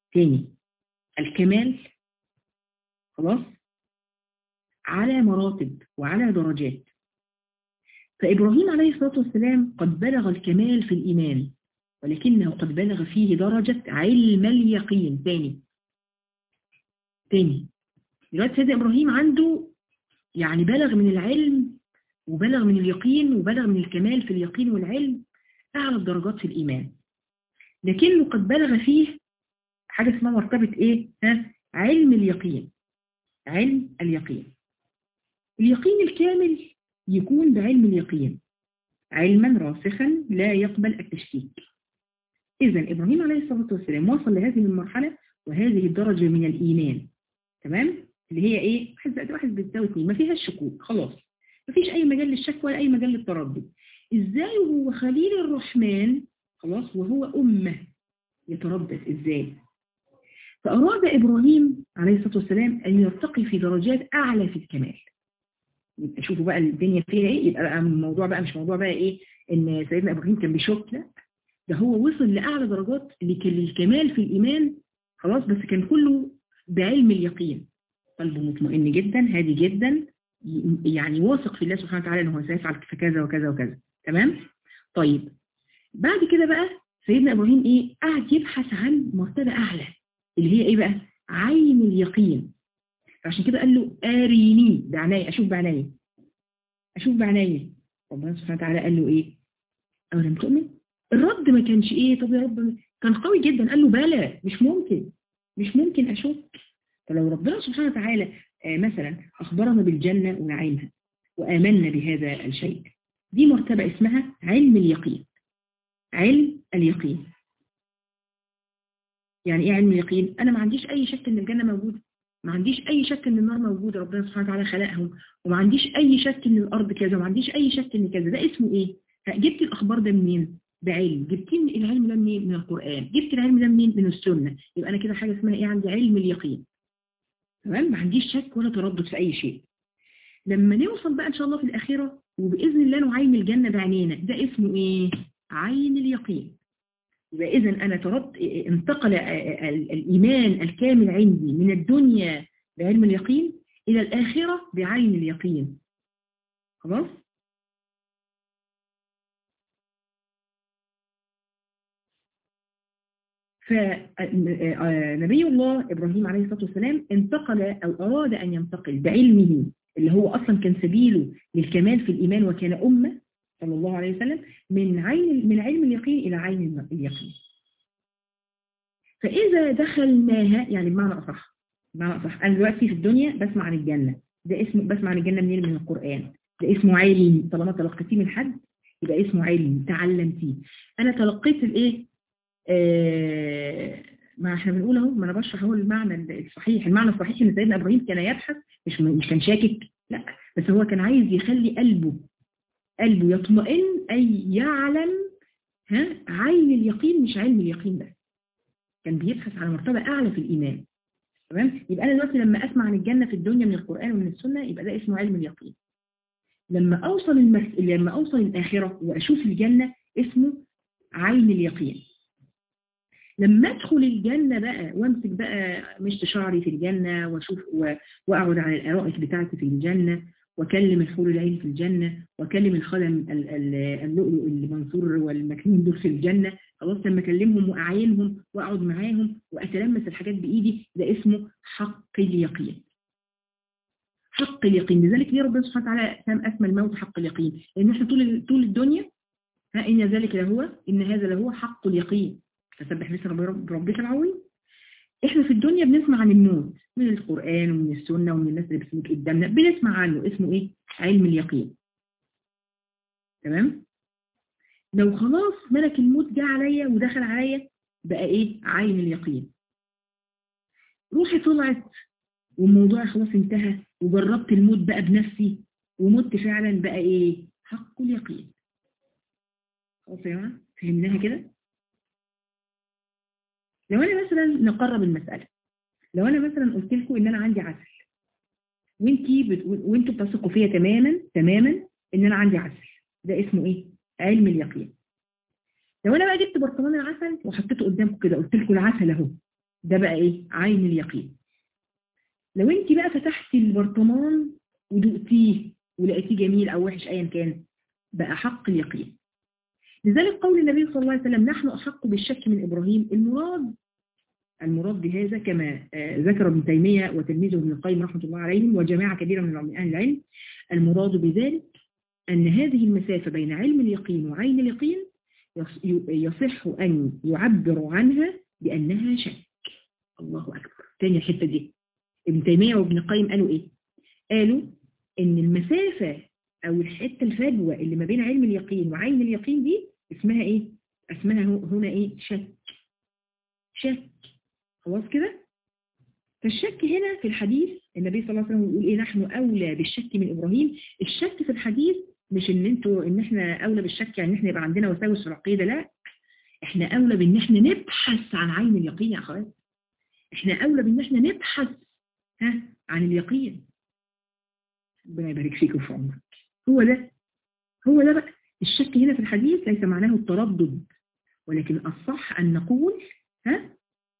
تاني الكمال خلاص على مراتب وعلى درجات فإبراهيم عليه الصلاة والسلام قد بلغ الكمال في الإيمان ولكنه قد بلغ فيه درجة علم اليقين تاني تاني دلوقتي سيدنا إبراهيم عنده يعني بلغ من العلم وبلغ من اليقين وبلغ من الكمال في اليقين والعلم أعلى الدرجات في الإيمان لكنه قد بلغ فيه حاجة اسمها مرتبة إيه؟ ها؟ علم اليقين علم اليقين اليقين الكامل يكون بعلم اليقين علما راسخا لا يقبل التشكيك إذا إبراهيم عليه الصلاة والسلام وصل لهذه المرحلة وهذه الدرجة من الإيمان تمام اللي هي إيه واحد زائد واحد بتساوي اثنين ما فيهاش شكوك خلاص ما فيش أي مجال للشك ولا أي مجال للتردد إزاي هو خليل الرحمن خلاص وهو أمة يتردد إزاي فأراد إبراهيم عليه الصلاة والسلام أن يرتقي في درجات أعلى في الكمال يبقى شوفوا بقى الدنيا فيها إيه يبقى بقى الموضوع بقى مش موضوع بقى إيه إن سيدنا إبراهيم كان بيشك لا ده هو وصل لأعلى درجات للكمال في الإيمان خلاص بس كان كله بعلم اليقين قلبه مطمئن جدا هادي جدا يعني واثق في الله سبحانه وتعالى أنه سيفعل كذا وكذا وكذا تمام طيب بعد كده بقى سيدنا إبراهيم إيه قاعد يبحث عن مرتبة أعلى اللي هي إيه بقى عين اليقين عشان كده قال له أريني بعناية أشوف بعناية أشوف بعناية ربنا سبحانه وتعالى قال له إيه أولم تؤمن الرد ما كانش إيه طب يا رب كان قوي جدا قال له بلى مش ممكن مش ممكن أشك فلو ربنا سبحانه وتعالى آه مثلا أخبرنا بالجنة ونعيمها وآمنا بهذا الشيء دي مرتبة اسمها علم اليقين علم اليقين يعني ايه علم اليقين انا ما عنديش اي شك ان الجنة موجودة ما عنديش اي شك ان النار موجودة ربنا سبحانه وتعالى خلقهم وما عنديش اي شك ان الارض كذا وما عنديش اي شك ان كذا ده اسمه ايه جبت الاخبار ده منين بعلم جبت العلم ده منين من القرآن جبت العلم ده منين من السنة يبقى انا كده حاجة اسمها ايه عندي علم اليقين تمام ما عنديش شك ولا تردد في اي شيء لما نوصل بقى ان شاء الله في الاخرة وباذن الله نعين الجنة بعينينا ده اسمه ايه عين اليقين يبقى إذا أنا ترد انتقل الإيمان الكامل عندي من الدنيا بعلم اليقين إلى الآخرة بعين اليقين خلاص فنبي الله إبراهيم عليه الصلاة والسلام انتقل أو أراد أن ينتقل بعلمه اللي هو أصلا كان سبيله للكمال في الإيمان وكان أمة صلى الله عليه وسلم من عين من علم اليقين إلى عين اليقين فإذا دخلناها يعني بمعنى أصح بمعنى أصح أنا دلوقتي في الدنيا بسمع عن الجنة ده اسمه بسمع عن الجنة منين من القرآن ده اسمه علم طالما تلقيتيه من حد يبقى اسمه علم تعلمتيه أنا تلقيت الإيه آه ما احنا بنقول اهو ما انا بشرح اهو المعنى الصحيح المعنى الصحيح ان سيدنا ابراهيم كان يبحث مش مش كان شاكك لا بس هو كان عايز يخلي قلبه قلبه يطمئن أي يعلم ها عين اليقين مش علم اليقين بس كان بيبحث على مرتبة أعلى في الإيمان تمام يبقى أنا دلوقتي لما أسمع عن الجنة في الدنيا من القرآن ومن السنة يبقى ده اسمه علم اليقين لما أوصل المس... لما أوصل الآخرة وأشوف الجنة اسمه عين اليقين لما أدخل الجنة بقى وامسك بقى مشط شعري في الجنة وأشوف و... وأقعد على الأرائك بتاعتي في الجنة واكلم الحور العين في الجنة واكلم الخدم اللؤلؤ المنصور والمكنون دول في الجنة خلاص لما اكلمهم واعاينهم واقعد معاهم واتلمس الحاجات بايدي ده اسمه حق اليقين حق اليقين لذلك ليه ربنا سبحانه وتعالى سام اسمى الموت حق اليقين لان احنا طول طول الدنيا ها ان ذلك لهو ان هذا لهو حق اليقين فسبح باسم ربك العظيم احنا في الدنيا بنسمع عن الموت من القرآن ومن السنة ومن الناس اللي بتسمك قدامنا بنسمع عنه اسمه ايه علم اليقين تمام لو خلاص ملك الموت جه عليا ودخل عليا بقى ايه عين اليقين روحي طلعت والموضوع خلاص انتهى وجربت الموت بقى بنفسي ومت فعلا بقى ايه حق اليقين خلاص يا جماعه فهمناها كده لو انا مثلا نقرب المسألة لو انا مثلا قلت لكم ان انا عندي عسل وانتي بت... وانتوا بتثقوا فيا تماما تماما ان انا عندي عسل ده اسمه ايه علم اليقين لو انا بقى جبت برطمان العسل وحطيته قدامكم كده قلت لكم العسل اهو ده بقى ايه عين اليقين لو انت بقى فتحتي البرطمان ودقتيه ولقيتيه جميل او وحش ايا كان بقى حق اليقين لذلك قول النبي صلى الله عليه وسلم نحن احق بالشك من ابراهيم المراد المراد بهذا كما آه، ذكر ابن تيمية وتلميذه ابن القيم رحمة الله عليهم وجماعة كبيرة من أهل العلم المراد بذلك أن هذه المسافة بين علم اليقين وعين اليقين يص- يصح أن يعبر عنها بأنها شك الله أكبر تاني الحتة دي ابن تيمية وابن القيم قالوا إيه قالوا إن المسافة أو الحتة الفجوة اللي ما بين علم اليقين وعين اليقين دي اسمها إيه اسمها هو- هنا إيه شك شك خلاص كده فالشك هنا في الحديث النبي صلى الله عليه وسلم يقول ايه نحن اولى بالشك من ابراهيم الشك في الحديث مش ان انتوا ان احنا اولى بالشك يعني ان احنا يبقى عندنا وساوس في العقيده لا احنا اولى بان احنا نبحث عن عين اليقين يا اخوات احنا اولى بان احنا نبحث ها عن اليقين ربنا يبارك فيك وفي عمرك هو ده هو ده بقى الشك هنا في الحديث ليس معناه التردد ولكن الصح ان نقول ها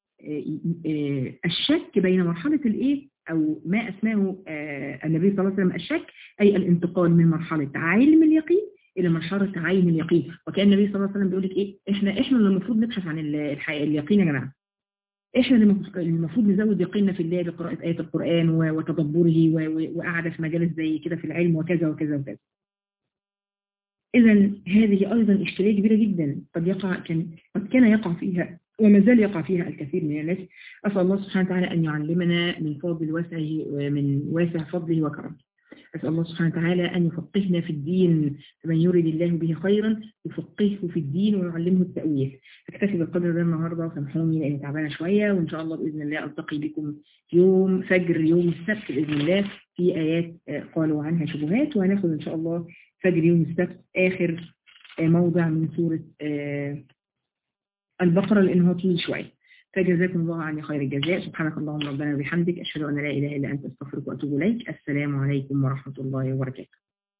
الشك بين مرحلة الايه او ما اسماه آه، النبي صلى الله عليه وسلم الشك اي الانتقال من مرحلة علم اليقين الى مرحلة عين اليقين وكان النبي صلى الله عليه وسلم بيقول لك ايه احنا احنا اللي المفروض نبحث عن ال- الح- اليقين يا جماعة احنا اللي المف- المفروض نزود يقيننا في الله بقراءة آيات القرآن و- وتدبره و- و- وقعدة في مجالس زي كده في العلم وكذا وكذا وكذا إذا هذه أيضا إشكالية كبيرة جدا قد يقع كان قد كان يقع فيها وما زال يقع فيها الكثير من الناس أسأل الله سبحانه وتعالى أن يعلمنا من فضل وسعه ومن واسع فضله وكرمه أسأل الله سبحانه وتعالى أن يفقهنا في الدين فمن يريد الله به خيرا يفقهه في الدين ويعلمه التأويل أكتفي بالقدر ده النهاردة وسامحوني لأني تعبانة شوية وإن شاء الله بإذن الله ألتقي بكم يوم فجر يوم السبت بإذن الله في آيات آه، قالوا عنها شبهات وهناخد إن شاء الله فجر يوم السبت آخر آه، موضع من سورة آه، البقرة لأنه هو طويل شوية فجزاكم الله عني خير الجزاء سبحانك اللهم ربنا وبحمدك أشهد أن لا إله إلا أنت أستغفرك وأتوب إليك السلام عليكم ورحمة الله وبركاته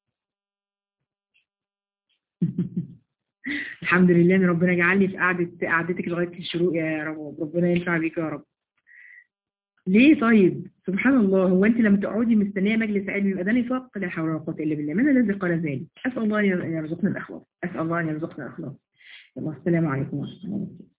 الحمد لله ان ربنا جعلني في قعدة قعدتك لغاية الشروق يا رب ربنا ينفع بيك يا رب ليه طيب سبحان الله هو انت لما تقعدي مستنيه مجلس علم يبقى ده نفاق لا حول ولا قوه الا بالله من الذي قال ذلك اسال الله ان يرزقنا الاخلاص اسال الله ان يرزقنا الاخلاص يلا السلام عليكم ورحمه الله وبركاته